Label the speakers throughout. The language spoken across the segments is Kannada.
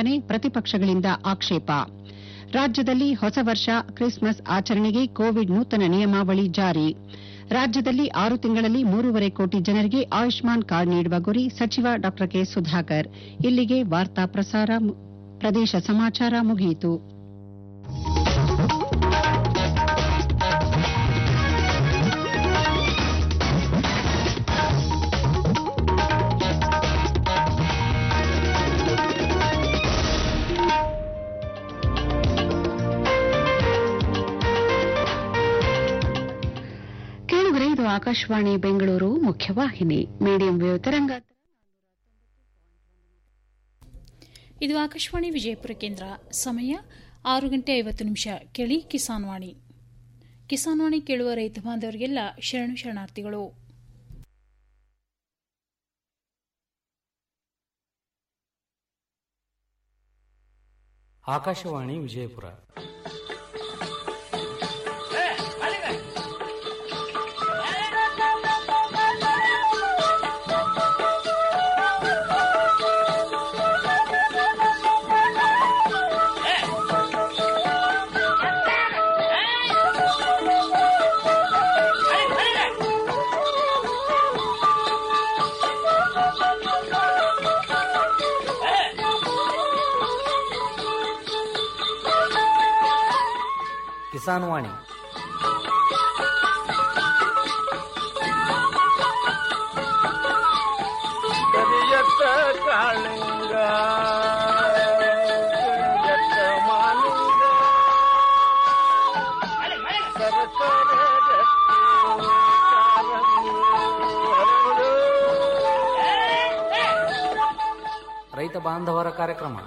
Speaker 1: ಉಲ್ಲಂಘನೆ ಪ್ರತಿಪಕ್ಷಗಳಿಂದ ಆಕ್ಷೇಪ ರಾಜ್ಯದಲ್ಲಿ ಹೊಸ ವರ್ಷ ಕ್ರಿಸ್ಮಸ್ ಆಚರಣೆಗೆ ಕೋವಿಡ್ ನೂತನ ನಿಯಮಾವಳಿ ಜಾರಿ ರಾಜ್ಯದಲ್ಲಿ ಆರು ತಿಂಗಳಲ್ಲಿ ಮೂರುವರೆ ಕೋಟಿ ಜನರಿಗೆ ಆಯುಷ್ಮಾನ್ ಕಾರ್ಡ್ ನೀಡುವ ಗುರಿ ಸಚಿವ ಡಾ ಕೆ ಸುಧಾಕರ್ ಇಲ್ಲಿಗೆ ವಾರ್ತಾ ಪ್ರಸಾರ ಮು- ಪ್ರದೇಶ ಸಮಾಚಾರ ಮುಗಿಯಿತು ಕೇಳುಗರೆ ಇದು ಆಕಾಶವಾಣಿ ಬೆಂಗಳೂರು ಮುಖ್ಯವಾಹಿನಿ ಮೀಡಿಯಂ ವೇವ್ ತರಂಗ
Speaker 2: ಇದು ಆಕಾಶವಾಣಿ ವಿಜಯಪುರ ಕೇಂದ್ರ ಸಮಯ ಆರು ಗಂಟೆ ಐವತ್ತು ನಿಮಿಷ ಕೇಳಿ ಕಿಸಾನ್ ವಾಣಿ ಕಿಸಾನ್ ವಾಣಿ ಕೇಳುವ ರೈತ ಬಾಂಧವರಿಗೆಲ್ಲ ಶರಣು ಶರಣಾರ್ಥಿಗಳು
Speaker 3: ಆಕಾಶವಾಣಿ ವಿಜಯಪುರ ಕಿಸಾನ್ ವಾಣಿ
Speaker 4: ಕರಿಯತ್ತ ಕಾಳಿಂಗ ಕರಿಯತ್ತ ಮಾಲಿಂಗ ಸರಸರ ಗಟ್ಟಿ ಕಾಲಂಗಿ ಹರಳು.
Speaker 3: ರೈತ ಬಾಂಧವರ ಕಾರ್ಯಕ್ರಮ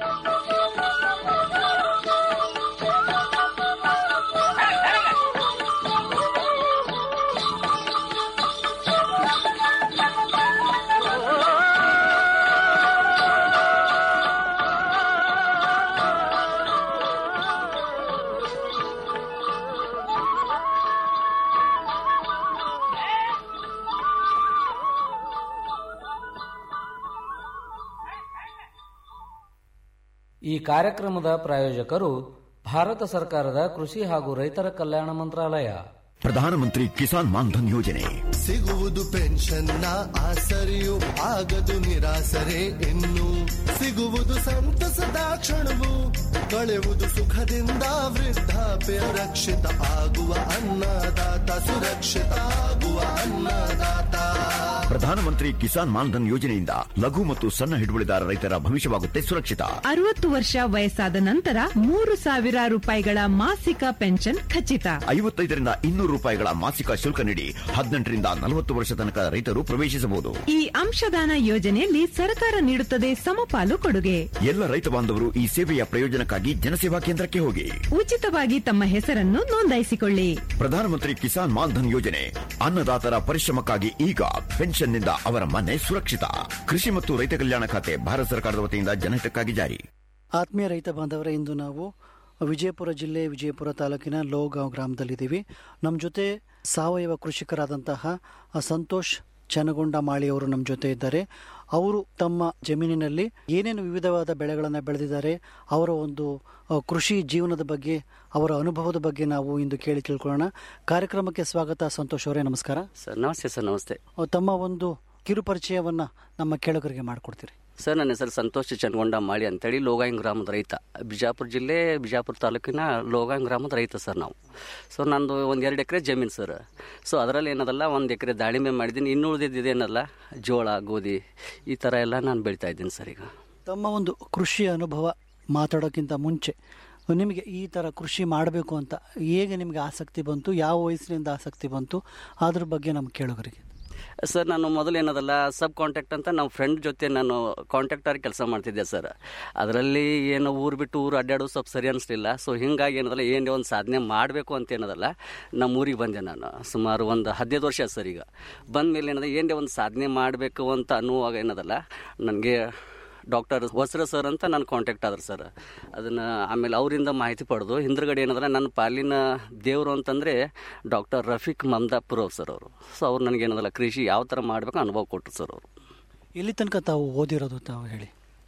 Speaker 3: ಈ ಕಾರ್ಯಕ್ರಮದ ಪ್ರಾಯೋಜಕರು ಭಾರತ ಸರ್ಕಾರದ ಕೃಷಿ ಹಾಗೂ ರೈತರ ಕಲ್ಯಾಣ ಮಂತ್ರಾಲಯ
Speaker 5: ಪ್ರಧಾನಮಂತ್ರಿ ಕಿಸಾನ್ ಮಾನ್ಧನ್ ಯೋಜನೆ
Speaker 6: ಸಿಗುವುದು ಪೆನ್ಷನ್ನ ಆಸರೆಯು ಆಗದು ನಿರಾಸರೆ ಇನ್ನು ಸಿಗುವುದು ಸಂತಸದ ಕ್ಷಣವು ಕಳೆವುದು ಸುಖದಿಂದ ವೃದ್ಧಾಪ್ಯ ರಕ್ಷಿತ ಆಗುವ ಅನ್ನದಾತ ಸುರಕ್ಷಿತ ಆಗುವ ಅನ್ನದಾತ
Speaker 5: ಪ್ರಧಾನಮಂತ್ರಿ ಕಿಸಾನ್ ಮಾನ್ಧನ್ ಯೋಜನೆಯಿಂದ ಲಘು ಮತ್ತು ಸಣ್ಣ ಹಿಡುವಳಿದಾರ ರೈತರ ಭವಿಷ್ಯವಾಗುತ್ತೆ ಸುರಕ್ಷಿತ
Speaker 7: ಅರವತ್ತು ವರ್ಷ ವಯಸ್ಸಾದ ನಂತರ ಮೂರು ಸಾವಿರ ರೂಪಾಯಿಗಳ ಮಾಸಿಕ ಪೆನ್ಷನ್ ಖಚಿತ
Speaker 5: ಐವತ್ತೈದರಿಂದ ಇನ್ನೂರು ರೂಪಾಯಿಗಳ ಮಾಸಿಕ ಶುಲ್ಕ ನೀಡಿ ಹದಿನೆಂಟರಿಂದ ನಲವತ್ತು ವರ್ಷ ತನಕ ರೈತರು ಪ್ರವೇಶಿಸಬಹುದು
Speaker 7: ಈ ಅಂಶದಾನ ಯೋಜನೆಯಲ್ಲಿ ಸರ್ಕಾರ ನೀಡುತ್ತದೆ ಸಮಪಾಲು ಕೊಡುಗೆ
Speaker 5: ಎಲ್ಲ ರೈತ ಬಾಂಧವರು ಈ ಸೇವೆಯ ಪ್ರಯೋಜನಕ್ಕಾಗಿ ಜನಸೇವಾ ಕೇಂದ್ರಕ್ಕೆ ಹೋಗಿ
Speaker 7: ಉಚಿತವಾಗಿ ತಮ್ಮ ಹೆಸರನ್ನು ನೋಂದಾಯಿಸಿಕೊಳ್ಳಿ
Speaker 5: ಪ್ರಧಾನಮಂತ್ರಿ ಕಿಸಾನ್ ಮಾನ್ಧನ್ ಯೋಜನೆ ಅನ್ನದಾತರ ಪರಿಶ್ರಮಕ್ಕಾಗಿ ಈಗ ಪೆನ್ಷನ್ನಿಂದ ಅವರ ಮನೆ ಸುರಕ್ಷಿತ ಕೃಷಿ ಮತ್ತು ರೈತ ಕಲ್ಯಾಣ ಖಾತೆ ಭಾರತ ಸರ್ಕಾರದ ವತಿಯಿಂದ ಜನಹಿತಕ್ಕಾಗಿ ಜಾರಿ
Speaker 8: ಆತ್ಮೀಯ ರೈತ ಬಾಂಧವರೇ ಇಂದು ನಾವು ವಿಜಯಪುರ ಜಿಲ್ಲೆ ವಿಜಯಪುರ ತಾಲೂಕಿನ ಲೋಗಾಂವ್ ಗ್ರಾಮದಲ್ಲಿದ್ದೀವಿ ನಮ್ಮ ಜೊತೆ ಸಾವಯವ ಕೃಷಿಕರಾದಂತಹ ಆ, ಸಂತೋಷ್ ಚನಗೊಂಡ ಮಾಳಿಯವರು ನಮ್ಮ ಜೊತೆ ಇದ್ದಾರೆ ಅವರು ತಮ್ಮ ಜಮೀನಿನಲ್ಲಿ ಏನೇನು ವಿವಿಧವಾದ ಬೆಳೆಗಳನ್ನು ಬೆಳೆದಿದ್ದಾರೆ ಅವರ ಒಂದು ಆ, ಕೃಷಿ ಜೀವನದ ಬಗ್ಗೆ ಅವರ ಅನುಭವದ ಬಗ್ಗೆ ನಾವು ಇಂದು ಕೇಳಿ ತಿಳ್ಕೊಳ್ಳೋಣ ಕಾರ್ಯಕ್ರಮಕ್ಕೆ ಸ್ವಾಗತ ಸಂತೋಷ್ ಅವರೇ ನಮಸ್ಕಾರ
Speaker 9: ಸರ್ ನಮಸ್ತೆ ಸರ್ ನಮಸ್ತೆ
Speaker 8: ಆ, ತಮ್ಮ ಒಂದು ಕಿರುಪರಿಚಯವನ್ನ ನಮ್ಮ ಕೇಳುಗರಿಗೆ ಮಾಡಿಕೊಡ್ತೀರಿ
Speaker 9: ಸರ್ ನನ್ನ ಹೆಸರು ಸಂತೋಷ್ ಚನ್ಗೊಂಡ ಮಾಳಿ ಅಂತೇಳಿ ಲೋಗಾಂಗ್ ಗ್ರಾಮದ ರೈತ ಬಿಜಾಪುರ ಜಿಲ್ಲೆ ಬಿಜಾಪುರ ತಾಲೂಕಿನ ಲೋಗಾಂಗ್ ಗ್ರಾಮದ ರೈತ ಸರ್ ನಾವು ಸೊ ನಂದು ಒಂದು ಎರಡು ಎಕರೆ ಜಮೀನು ಸರ್ ಸೊ ಅದರಲ್ಲಿ ಏನದಲ್ಲ ಒಂದು ಎಕರೆ ದಾಳಿಂಬೆ ಮಾಡಿದ್ದೀನಿ ಇನ್ನು ಉಳಿದಿದ್ದು ಏನಲ್ಲ ಜೋಳ ಗೋಧಿ ಈ ಥರ ಎಲ್ಲ ನಾನು ಬೆಳಿತಾ ಇದ್ದೀನಿ ಸರ್ ಈಗ
Speaker 8: ತಮ್ಮ ಒಂದು ಕೃಷಿ ಅನುಭವ ಮಾತಾಡೋಕ್ಕಿಂತ ಮುಂಚೆ ನಿಮಗೆ ಈ ಥರ ಕೃಷಿ ಮಾಡಬೇಕು ಅಂತ ಹೇಗೆ ನಿಮಗೆ ಆಸಕ್ತಿ ಬಂತು ಯಾವ ವಯಸ್ಸಿನಿಂದ ಆಸಕ್ತಿ ಬಂತು ಅದ್ರ ಬಗ್ಗೆ ನಮ್ಮ ಕೇಳೋಗರಿಗೆ
Speaker 9: ಸರ್ ನಾನು ಮೊದಲು ಏನದಲ್ಲ ಸಬ್ ಕಾಂಟ್ಯಾಕ್ಟ್ ಅಂತ ನಮ್ಮ ಫ್ರೆಂಡ್ ಜೊತೆ ನಾನು ಕಾಂಟ್ಯಾಕ್ಟಾಗಿ ಕೆಲಸ ಮಾಡ್ತಿದ್ದೆ ಸರ್ ಅದರಲ್ಲಿ ಏನು ಊರು ಬಿಟ್ಟು ಊರು ಅಡ್ಡಾಡೋದು ಸ್ವಲ್ಪ ಸರಿ ಅನಿಸ್ಲಿಲ್ಲ ಸೊ ಹಿಂಗಾಗಿ ಏನದಲ್ಲ ಏನೇ ಒಂದು ಸಾಧನೆ ಮಾಡಬೇಕು ಅಂತ ಏನದಲ್ಲ ನಮ್ಮ ಊರಿಗೆ ಬಂದೆ ನಾನು ಸುಮಾರು ಒಂದು ಹದಿನೈದು ವರ್ಷ ಆಯ್ತು ಸರ್ ಈಗ ಬಂದ ಮೇಲೆ ಏನದ ಏನೇ ಒಂದು ಸಾಧನೆ ಮಾಡಬೇಕು ಅಂತ ಅನ್ನುವಾಗ ಏನದಲ್ಲ ನನಗೆ ಡಾಕ್ಟರ್ ಹೊಸರ ಸರ್ ಅಂತ ನಾನು ಕಾಂಟ್ಯಾಕ್ಟ್ ಆದ್ರು ಸರ್ ಅದನ್ನು ಆಮೇಲೆ ಅವರಿಂದ ಮಾಹಿತಿ ಪಡೆದು ಹಿಂದ್ರಗಡೆ ಏನಂದ್ರೆ ನನ್ನ ಪಾಲಿನ ದೇವರು ಅಂತಂದರೆ ಡಾಕ್ಟರ್ ರಫೀಕ್ ಮಮದಾಪುರ್ ಅವ್ರು ಸರ್ ಅವರು ಸೊ ಅವ್ರು ನನಗೇನದಲ್ಲ ಕೃಷಿ ಯಾವ ಥರ ಮಾಡಬೇಕು ಅನುಭವ ಕೊಟ್ಟರು ಸರ್ ಅವರು
Speaker 8: ಎಲ್ಲಿ ತನಕ ತಾವು ಓದಿರೋದು ತಾವು ಹೇಳಿ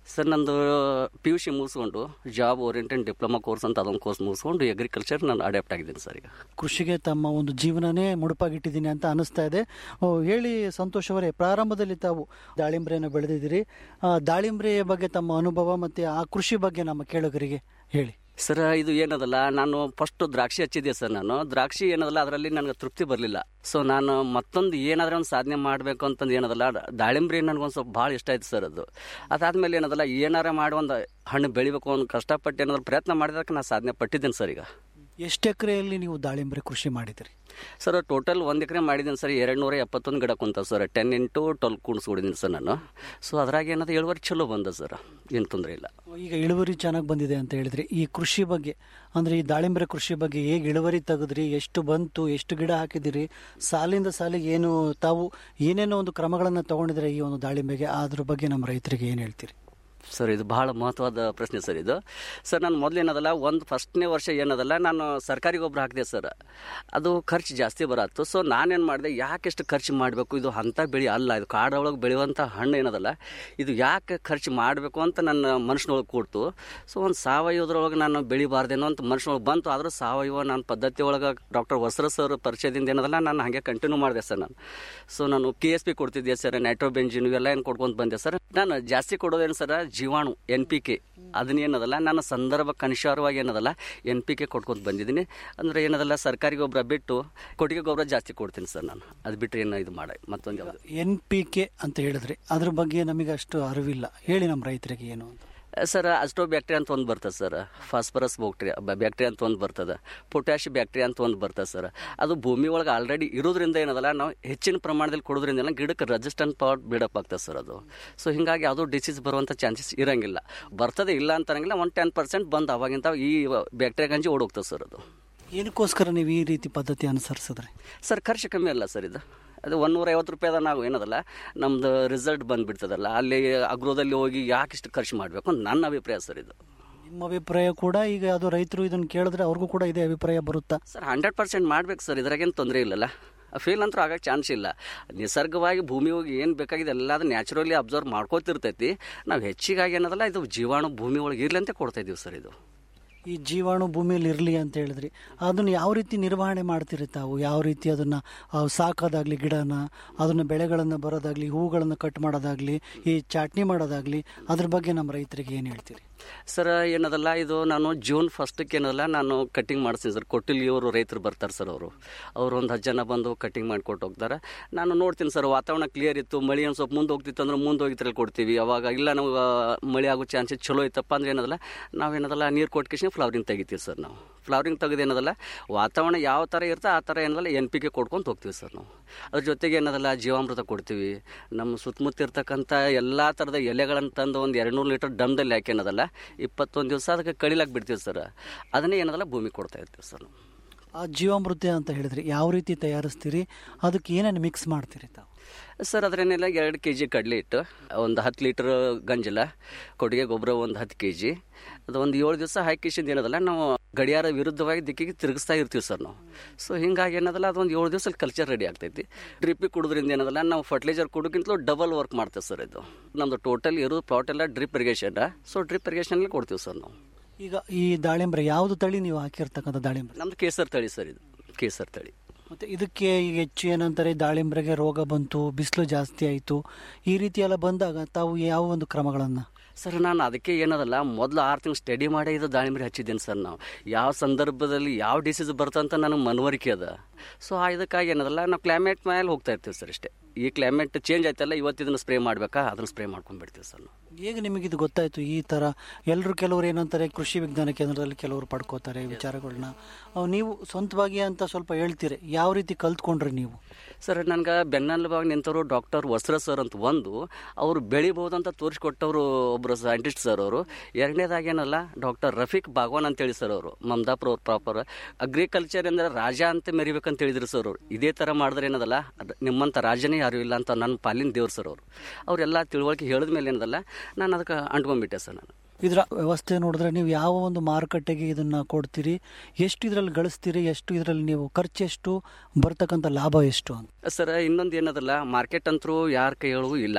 Speaker 9: ಸರ್ ನಂದು ಪಿ ಯು ಸಿ ಮುಗಿಸ್ಕೊಂಡು ಜಾಬ್ ಓರಿಯೆಂಟೆಡ್ ಡಿಪ್ಲೊಮಾ ಕೋರ್ಸ್ ಅಂತ ಅದೊಂದು ಕೋರ್ಸ್ ಮುಗಿಸ್ಕೊಂಡು ಅಗ್ರಿಕಲ್ಚರ್ ನಾನು ಅಡ್ಯಾಪ್ಟ್ ಆಗಿದ್ದೀನಿ ಸರ್ ಈಗ
Speaker 8: ಕೃಷಿಗೆ ತಮ್ಮ ಒಂದು ಜೀವನನೇ ಮುಡುಪಾಗಿಟ್ಟಿದ್ದೀನಿ ಅಂತ ಅನಿಸ್ತಾ ಇದೆ ಓ, ಹೇಳಿ ಸಂತೋಷ್ ಅವರೇ ಪ್ರಾರಂಭದಲ್ಲಿ ತಾವು ದಾಳಿಂಬ್ರೆಯನ್ನು ಬೆಳೆದಿದ್ದೀರಿ ಆ, ದಾಳಿಂಬ್ರೆಯ ಬಗ್ಗೆ ತಮ್ಮ ಅನುಭವ ಮತ್ತು ಆ ಕೃಷಿ ಬಗ್ಗೆ ನಮ್ಮ ಕೇಳುಗರಿಗೆ ಹೇಳಿ
Speaker 9: ಸರ್ ಇದು ಏನದಲ್ಲ ನಾನು ಫಸ್ಟ್ ದ್ರಾಕ್ಷಿ ಹಚ್ಚಿದ್ದೆ ಸರ್ ನಾನು ದ್ರಾಕ್ಷಿ ಏನದಲ್ಲ ಅದರಲ್ಲಿ ನನಗೆ ತೃಪ್ತಿ ಬರಲಿಲ್ಲ ಸೊ ನಾನು ಮತ್ತೊಂದು ಏನಾದರೂ ಒಂದು ಸಾಧನೆ ಮಾಡಬೇಕು ಅಂತಂದು ಏನದಲ್ಲ ದಾಳಿಂಬ್ರಿ ನನಗೊಂದು ಸ್ವಲ್ಪ ಭಾಳ ಇಷ್ಟ ಆಯ್ತು ಸರ್ ಅದು ಅದಾದ್ಮೇಲೆ ಏನದಲ್ಲ ಏನಾರ ಮಾಡಿ ಒಂದು ಹಣ್ಣು ಬೆಳಿಬೇಕು ಅನ್ನೋ ಕಷ್ಟಪಟ್ಟು ಏನಾದ್ರು ಪ್ರಯತ್ನ ಮಾಡಿದಕ್ಕೆ ನಾನು ಸಾಧನೆ ಪಟ್ಟಿದ್ದೀನಿ ಸರ್ ಈಗ
Speaker 8: ಎಷ್ಟು ಎಕರೆಯಲ್ಲಿ ನೀವು ದಾಳಿಂಬ್ರೆ ಕೃಷಿ ಮಾಡಿದಿರಿ
Speaker 9: ಸರ್ ಟೋಟಲ್ ಒಂದು ಎಕರೆ ಮಾಡಿದ್ದೀನಿ ಸರ್ ಎರಡು ನೂರ ಎಪ್ಪತ್ತೊಂದು ಗಿಡ ಕುಂತ ಸರ್ ಟೆನ್ ಇಂಟು ಟ್ವೆಲ್ ಕುಣಿಸ್ಕೊಂಡಿದ್ದೀನಿ ಸರ್ ನಾನು ಸೊ ಅದ್ರಾಗ ಏನದು ಇಳುವರಿ ಚಲೋ ಬಂದ ಸರ್ ಏನು ತೊಂದರೆ ಇಲ್ಲ
Speaker 8: ಈಗ ಇಳುವರಿ ಚೆನ್ನಾಗಿ ಬಂದಿದೆ ಅಂತ ಹೇಳಿದ್ರಿ ಈ ಕೃಷಿ ಬಗ್ಗೆ ಅಂದರೆ ಈ ದಾಳಿಂಬ್ರೆ ಕೃಷಿ ಬಗ್ಗೆ ಹೇಗೆ ಇಳುವರಿ ತೆಗೆದ್ರಿ ಎಷ್ಟು ಬಂತು ಎಷ್ಟು ಗಿಡ ಹಾಕಿದಿರಿ ಸಾಲಿಂದ ಸಾಲಿಗೆ ಏನು ತಾವು ಏನೇನೋ ಒಂದು ಕ್ರಮಗಳನ್ನು ತಗೊಂಡಿದ್ರೆ ಈ ಒಂದು ದಾಳಿಂಬೆಗೆ ಅದ್ರ ಬಗ್ಗೆ ನಮ್ಮ ರೈತರಿಗೆ ಏನು ಹೇಳ್ತೀರಿ
Speaker 9: ಸರ್ ಇದು ಬಹಳ ಮಹತ್ವದ ಪ್ರಶ್ನೆ ಸರ್ ಇದು ಸರ್ ನಾನು ಮೊದಲು ಏನದಲ್ಲ ಒಂದು ಫಸ್ಟ್ನೇ ವರ್ಷ ಏನದಲ್ಲ ನಾನು ಸರ್ಕಾರಿ ಗೊಬ್ಬರ ಹಾಕಿದೆ ಸರ್ ಅದು ಖರ್ಚು ಜಾಸ್ತಿ ಬರತ್ತು ಸೊ ನಾನೇನು ಮಾಡಿದೆ ಯಾಕೆ ಎಷ್ಟು ಖರ್ಚು ಮಾಡಬೇಕು ಇದು ಅಂಥ ಬೆಳೆ ಅಲ್ಲ ಇದು ಕಾಡೊಳಗೆ ಬೆಳೆಯುವಂಥ ಹಣ್ಣು ಏನದಲ್ಲ ಇದು ಯಾಕೆ ಖರ್ಚು ಮಾಡಬೇಕು ಅಂತ ನನ್ನ ಮನುಷ್ಯನೊಳಗೆ ಕೂಡ್ತು ಸೊ ಒಂದು ಸಾವಯವದ್ರೊಳಗೆ ನಾನು ಬೆಳಿಬಾರ್ದೇನೋ ಅಂತ ಮನುಷ್ಯನೊಳಗೆ ಬಂತು ಆದರೂ ಸಾವಯವ ನನ್ನ ಪದ್ಧತಿ ಒಳಗೆ ಡಾಕ್ಟರ್ ವಸ್ತ್ರ ಸರ್ ಪರಿಚಯದಿಂದ ಏನದಲ್ಲ ನಾನು ಹಾಗೆ ಕಂಟಿನ್ಯೂ ಮಾಡಿದೆ ಸರ್ ನಾನು ಸೊ ನಾನು ಕೆ ಎಸ್ ಪಿ ಕೊಡ್ತಿದ್ದೆ ಸರ್ ನೈಟ್ರೋಬೆಂಜಿನ್ ಇವೆಲ್ಲ ಏನು ಕೊಡ್ಕೊಂತ ಬಂದೆ ಸರ್ ನಾನು ಜಾಸ್ತಿ ಕೊಡೋದೇನು ಸರ್ ಜೀವಾಣು ಎನ್ ಪಿ ಕೆ ಅದನ್ನೇನದಲ್ಲ ನಾನು ಸಂದರ್ಭಕ್ಕನುಸಾರವಾಗಿ ಏನದಲ್ಲ ಎನ್ ಪಿ ಕೆ ಕೊಟ್ಕೊಂತ ಬಂದಿದ್ದೀನಿ ಅಂದರೆ ಏನದಲ್ಲ ಸರ್ಕಾರಿ ಗೊಬ್ಬರ ಬಿಟ್ಟು ಕೊಟ್ಟಿಗೆ ಗೊಬ್ಬರ ಜಾಸ್ತಿ ಕೊಡ್ತೀನಿ ಸರ್ ನಾನು ಅದು ಬಿಟ್ಟರೆ ಏನು ಇದು ಮಾಡಿ ಮತ್ತೊಂದು ಯಾವುದು
Speaker 8: ಎನ್ ಪಿ ಕೆ ಅಂತ ಹೇಳಿದ್ರಿ ಅದ್ರ ಬಗ್ಗೆ ನಮಗೆ ಅಷ್ಟು ಅರಿವಿಲ್ಲ ಹೇಳಿ ನಮ್ಮ ರೈತರಿಗೆ ಏನು ಅಂತ
Speaker 9: ಸರ್ ಅಸ್ಟೋ ಬ್ಯಾಕ್ಟೀರಿಯಾ ಅಂತ ಒಂದು ಬರ್ತದೆ ಸರ್ ಫಾಸ್ಫರಸ್ ಬ್ಯಾಕ್ಟೀರಿಯಾ ಬ್ಯಾಕ್ಟೀರಿಯಾ ಅಂತ ಒಂದು ಬರ್ತದೆ ಪೊಟ್ಯಾಶ್ ಬ್ಯಾಕ್ಟೀರಿಯಾ ಅಂತ ಒಂದು ಬರ್ತದೆ ಸರ್ ಅದು ಭೂಮಿ ಒಳಗೆ ಆಲ್ರೆಡಿ ಇರೋದ್ರಿಂದ ಏನದಲ್ಲ ನಾವು ಹೆಚ್ಚಿನ ಪ್ರಮಾಣದಲ್ಲಿ ಕೊಡೋದ್ರಿಂದ ಗಿಡಕ್ಕೆ ರೆಸಿಸ್ಟೆಂಟ್ ಪವರ್ ಬಿಡಪ್ ಆಗ್ತದೆ ಸರ್ ಅದು ಸೊ ಹಿಂಗಾಗಿ ಯಾವುದೋ ಡಿಸೀಸ್ ಬರುವಂಥ ಚಾನ್ಸಸ್ ಇರಂಗಿಲ್ಲ ಬರ್ತದೆ ಇಲ್ಲ ಅಂತ ಅನ್ನಂಗಿಲ್ಲ ಒಂದು ಟೆನ್ ಪರ್ಸೆಂಟ್ ಬಂದು ಅವಾಗಿಂತ ಈ ಬ್ಯಾಕ್ಟೀರಿಯಾ ಗಂಜಿ ಓಡೋಗ್ತದೆ ಸರ್ ಅದು
Speaker 8: ಏನಕ್ಕೋಸ್ಕರ ನೀವು ಈ ರೀತಿ ಪದ್ಧತಿ ಅನುಸರಿಸಿದ್ರಿ
Speaker 9: ಸರ್ ಖರ್ಚು ಕಮ್ಮಿ ಅಲ್ಲ ಸರ್ ಇದು ಅದು ಒಂದೂರ ಐವತ್ತು ರೂಪಾಯಿದ ನಾವು ಏನದಲ್ಲ ನಮ್ದು ರಿಸಲ್ಟ್ ಬಂದುಬಿಡ್ತದಲ್ಲ ಅಲ್ಲಿ ಅಗ್ರೋದಲ್ಲಿ ಹೋಗಿ ಯಾಕೆ ಇಷ್ಟು ಖರ್ಚು ಮಾಡಬೇಕು ಅಂತ ನನ್ನ ಅಭಿಪ್ರಾಯ ಸರ್ ಇದು
Speaker 8: ನಿಮ್ಮ ಅಭಿಪ್ರಾಯ ಕೂಡ ಈಗ ಅದು ರೈತರು ಇದನ್ನು ಕೇಳಿದ್ರೆ ಅವ್ರಿಗೂ ಕೂಡ ಇದೇ ಅಭಿಪ್ರಾಯ ಬರುತ್ತಾ
Speaker 9: ಸರ್ ಹಂಡ್ರೆಡ್ ಪರ್ಸೆಂಟ್ ಮಾಡ್ಬೇಕು ಸರ್ ಇದ್ರಾಗೇನು ತೊಂದರೆ ಇಲ್ಲಲ್ಲ ಫೇಲ್ ಅಂತೂ ಆಗಕ್ಕೆ ಚಾನ್ಸ್ ಇಲ್ಲ ನಿಸರ್ಗವಾಗಿ ಭೂಮಿ ಹೋಗಿ ಏನು ಬೇಕಾಗಿದೆ ಎಲ್ಲ ಅದು ನ್ಯಾಚುರಲಿ ಅಬ್ಸರ್ವ್ ಮಾಡ್ಕೋತಿರ್ತೈತಿ ನಾವು ಹೆಚ್ಚಿಗಾಗಿ ಏನದಲ್ಲ ಇದು ಜೀವಾಣು ಭೂಮಿ ಒಳಗೆ ಇರ್ಲಿ ಅಂತ ಕೊಡ್ತಾ ಇದೀವಿ ಸರ್ ಇದು
Speaker 8: ಈ ಜೀವಾಣು ಭೂಮಿಯಲ್ಲಿ ಇರಲಿ ಅಂತ ಹೇಳಿದ್ರಿ ಅದನ್ನು ಯಾವ ರೀತಿ ನಿರ್ವಹಣೆ ಮಾಡ್ತೀರಿ ತಾವು ಯಾವ ರೀತಿ ಅದನ್ನು ಸಾಕೋದಾಗಲಿ ಗಿಡನ ಅದನ್ನು ಬೆಳೆಗಳನ್ನು ಬರೋದಾಗಲಿ ಹೂಗಳನ್ನು ಕಟ್ ಮಾಡೋದಾಗಲಿ ಈ ಚಾಟ್ನಿ ಮಾಡೋದಾಗಲಿ ಅದ್ರ ಬಗ್ಗೆ ನಮ್ಮ ರೈತರಿಗೆ ಏನು ಹೇಳ್ತೀರಿ
Speaker 9: ಸರ್ ಏನದಲ್ಲ ಇದು ನಾನು ಜೂನ್ ಫಸ್ಟಕ್ಕೆ ಏನದಲ್ಲ ನಾನು ಕಟ್ಟಿಂಗ್ ಮಾಡಿಸ್ತೀನಿ ಸರ್ ಕೊಟ್ಟಿಲಿ ಇವರು ರೈತರು ಬರ್ತಾರೆ ಸರ್ ಅವರು ಅವ್ರು ಒಂದು ಹತ್ತು ಜನ ಬಂದು ಕಟ್ಟಿಂಗ್ ಮಾಡಿಕೊಟ್ಟು ಹೋಗ್ತಾರೆ ನಾನು ನೋಡ್ತೀನಿ ಸರ್ ವಾತಾವರಣ ಕ್ಲಿಯರ್ ಇತ್ತು ಮಳೆ ಒಂದು ಸ್ವಲ್ಪ ಮುಂದೆ ಹೋಗ್ತಿತ್ತು ಅಂದ್ರೆ ಮುಂದೆ ಹೋಗಿದ್ರಲ್ಲಿ ಕೊಡ್ತೀವಿ ಅವಾಗ ಇಲ್ಲ ನಾವು ಮಳೆ ಆಗೋ ಚಾನ್ಸಸ್ ಚಲೋ ಇತ್ತಪ್ಪ ಅಂದ್ರೆ ಏನದಲ್ಲ ನಾವೇನದಲ್ಲ ನೀರು ಕೊಟ್ಕೇಶನ್ ಫ್ಲವರಿಂಗ್ ತೆಗಿತೀವಿ ಸರ್ ನಾವು ಫ್ಲವರಿಂಗ್ ತೆಗೆದು ಏನದಲ್ಲ ವಾತಾವರಣ ಯಾವ ಥರ ಇರುತ್ತೆ ಆ ಥರ ಏನದಲ್ಲ ಎನ್ ಪಿ ಕೆ ಕೊಡ್ಕೊಂಡು ಹೋಗ್ತೀವಿ ಸರ್ ನಾವು ಅದ್ರ ಜೊತೆಗೆ ಏನದಲ್ಲ ಜೀವಾಮೃತ ಕೊಡ್ತೀವಿ ನಮ್ಮ ಸುತ್ತಮುತ್ತ ಇರ್ತಕ್ಕಂಥ ಎಲ್ಲ ಥರದ ಎಲೆಗಳನ್ನು ತಂದು ಒಂದು ಎರಡು ನೂರು ಲೀಟರ್ ಡಮ್ದಲ್ಲಿ ಹಾಕಿ ಏನದಲ್ಲ ಇಪ್ಪತ್ತೊಂದು ದಿವಸ ಅದಕ್ಕೆ ಕಡಿಲಾಗಿ ಬಿಡ್ತೀವಿ ಸರ್ ಅದನ್ನೇ ಏನದಲ್ಲ ಭೂಮಿ ಕೊಡ್ತಾ ಇರ್ತೀವಿ ಸರ್ ನಾವು
Speaker 8: ಆ ಜೀವಾಮೃತ ಅಂತ ಹೇಳಿದ್ರಿ ಯಾವ ರೀತಿ ತಯಾರಿಸ್ತೀರಿ ಅದಕ್ಕೆ ಏನೇನು ಮಿಕ್ಸ್ ಮಾಡ್ತೀರಿ ತಾವು
Speaker 9: ಸರ್ ಅದರೇನೆಲ್ಲ ಎರಡು ಕೆ ಜಿ ಕಡಲೆ ಹಿಟ್ಟು ಒಂದು ಹತ್ತು ಲೀಟ್ರ್ ಗಂಜಲ ಕೊಟ್ಟಿಗೆ ಗೊಬ್ಬರ ಒಂದು ಹತ್ತು ಕೆ ಜಿ ಅದು ಒಂದು ಏಳು ದಿವಸ ಹಾಕಿಸಿಂದ ಏನದಲ್ಲ ನಾವು ಗಡಿಯಾರ ವಿರುದ್ಧವಾಗಿ ದಿಕ್ಕಿಗೆ ತಿರುಗಿಸ್ತಾ ಇರ್ತೀವಿ ಸರ್ ನಾವು ಸೊ ಹಿಂಗಾಗಿ ಏನದಲ್ಲ ಅದೊಂದು ಏಳು ದಿವಸ ಕಲ್ಚರ್ ರೆಡಿ ಆಗ್ತೈತಿ ಡ್ರಿಪ್ಪಿಗೆ ಕುಡೋದ್ರಿಂದ ಏನದಲ್ಲ ನಾವು ಫರ್ಟಿಲೈಸರ್ ಕುಡೋಕ್ಕಿಂತಲೂ ಡಬಲ್ ವರ್ಕ್ ಮಾಡ್ತೇವೆ ಸರ್ ಇದು ನಮ್ಮದು ಟೋಟಲ್ ಇರೋದು ಪ್ಲಾಟ್ ಎಲ್ಲ ಡ್ರಿಪ್ ಇರಿಗೇಷನ್ ಸೊ ಡ್ರಿಪ್ ಇರಿಗೇಷನಲ್ಲಿ ಕೊಡ್ತೀವಿ ಸರ್ ನಾವು
Speaker 8: ಈಗ ಈ ದಾಳಿಂಬ್ರೆ ಯಾವುದು ತಳಿ ನೀವು ಹಾಕಿರ್ತಕ್ಕಂಥ ದಾಳಿಂಬ್ರೆ
Speaker 9: ನಮ್ದು ಕೇಸರ್ ತಳಿ ಸರ್ ಇದು ಕೇಸರ್ ತಳಿ
Speaker 8: ಮತ್ತು ಇದಕ್ಕೆ ಈಗ ಹೆಚ್ಚು ಏನಂತಾರೆ ದಾಳಿಂಬ್ರೆಗೆ ರೋಗ ಬಂತು ಬಿಸಿಲು ಜಾಸ್ತಿ ಆಯಿತು ಈ ರೀತಿ ಎಲ್ಲ ಬಂದಾಗ ತಾವು ಯಾವ ಒಂದು ಕ್ರಮಗಳನ್ನು
Speaker 9: ಸರ್ ನಾನು ಅದಕ್ಕೆ ಏನದಲ್ಲ ಮೊದಲು ಆರು ತಿಂಗಳು ಸ್ಟಡಿ ಮಾಡೇ ಇದು ದಾಳಿಂಬರಿ ಹಚ್ಚಿದ್ದೀನಿ ಸರ್ ನಾವು ಯಾವ ಸಂದರ್ಭದಲ್ಲಿ ಯಾವ ಡಿಸೀಸ್ ಬರ್ತಂತ ನನಗೆ ಮನವರಿಕೆ ಅದ ಸೊ ಆ ಇದಕ್ಕಾಗಿ ಏನದಲ್ಲ ನಾವು ಕ್ಲೈಮೇಟ್ ಮೇಲೆ ಹೋಗ್ತಾ ಇರ್ತೀವಿ ಸರ್ ಅಷ್ಟೇ ಈ ಕ್ಲೈಮೇಟ್ ಚೇಂಜ್ ಆಯ್ತಲ್ಲ ಇವತ್ತು ಇದನ್ನು ಸ್ಪ್ರೇ ಮಾಡಬೇಕಾ ಅದನ್ನು ಸ್ಪ್ರೇ ಮಾಡ್ಕೊಂಡ್ಬಿಡ್ತೀವಿ ಸರ್ ನಾವು
Speaker 8: ಹೇಗ ನಿಮಗಿದು ಗೊತ್ತಾಯಿತು ಈ ಥರ ಎಲ್ಲರೂ ಕೆಲವರು ಏನಂತಾರೆ ಕೃಷಿ ವಿಜ್ಞಾನ ಕೇಂದ್ರದಲ್ಲಿ ಕೆಲವರು ಪಡ್ಕೋತಾರೆ ವಿಚಾರಗಳನ್ನ ಅವು ನೀವು ಸ್ವಂತವಾಗಿ ಅಂತ ಸ್ವಲ್ಪ ಹೇಳ್ತೀರಿ ಯಾವ ರೀತಿ ಕಲ್ತ್ಕೊಂಡ್ರಿ ನೀವು
Speaker 9: ಸರ್ ನನಗೆ ಬೆನ್ನೆಲುಬಾಗಿ ನಿಂತವರು ಡಾಕ್ಟರ್ ವಸ್ತ್ರ ಸರ್ ಅಂತ ಒಂದು ಅವರು ಬೆಳಿಬಹುದಂತ ತೋರಿಸ್ಕೊಟ್ಟವರು ಒಬ್ಬರು ಸೈಂಟಿಸ್ಟ್ ಸರ್ ಅವರು ಎರಡನೇದಾಗಿ ಏನಲ್ಲ ಡಾಕ್ಟರ್ ರಫೀಕ್ ಬಾಗ್ವಾನ್ ಅಂತೇಳಿ ಸರ್ ಅವರು ಮಮದಾಪುರ ಅವ್ರು ಪ್ರಾಪರ್ ಅಗ್ರಿಕಲ್ಚರ್ ಅಂದರೆ ರಾಜ ಅಂತ ಮೆರಿಬೇಕಂತ ಹೇಳಿದ್ರು ಸರ್ ಅವರು ಇದೇ ಥರ ಮಾಡಿದ್ರೆ ಏನದಲ್ಲ ಅದು ನಿಮ್ಮಂಥ ರಾಜನೇ ಯಾರು ಇಲ್ಲ ಅಂತ ನನ್ನ ಪಾಲಿನ ದೇವ್ರು ಸರ್ ಅವರು ಅವರೆಲ್ಲ ತಿಳುವಳಿಕೆ ಹೇಳಿದ ಮೇಲೆ ಏನದಲ್ಲ ನಾನು ಅದಕ್ಕೆ ಅಂಟ್ಕೊಂಡ್ಬಿಟ್ಟೆ ಸರ್ ನಾನು
Speaker 8: ಇದರ ವ್ಯವಸ್ಥೆ ನೋಡಿದ್ರೆ ನೀವು ಯಾವ ಒಂದು ಮಾರುಕಟ್ಟೆಗೆ ಇದನ್ನ ಕೊಡ್ತೀರಿ ಎಷ್ಟು ಇದರಲ್ಲಿ ಗಳಿಸ್ತೀರಿ ಎಷ್ಟು ಇದರಲ್ಲಿ ನೀವು ಖರ್ಚು ಎಷ್ಟು ಬರ್ತಕ್ಕಂಥ ಲಾಭ ಎಷ್ಟು ಅಂತ
Speaker 9: ಸರ್ ಇನ್ನೊಂದು ಏನದಲ್ಲ ಮಾರ್ಕೆಟ್ ಅಂತರೂ ಯಾರ ಕೈ ಹೇಳುವು ಇಲ್ಲ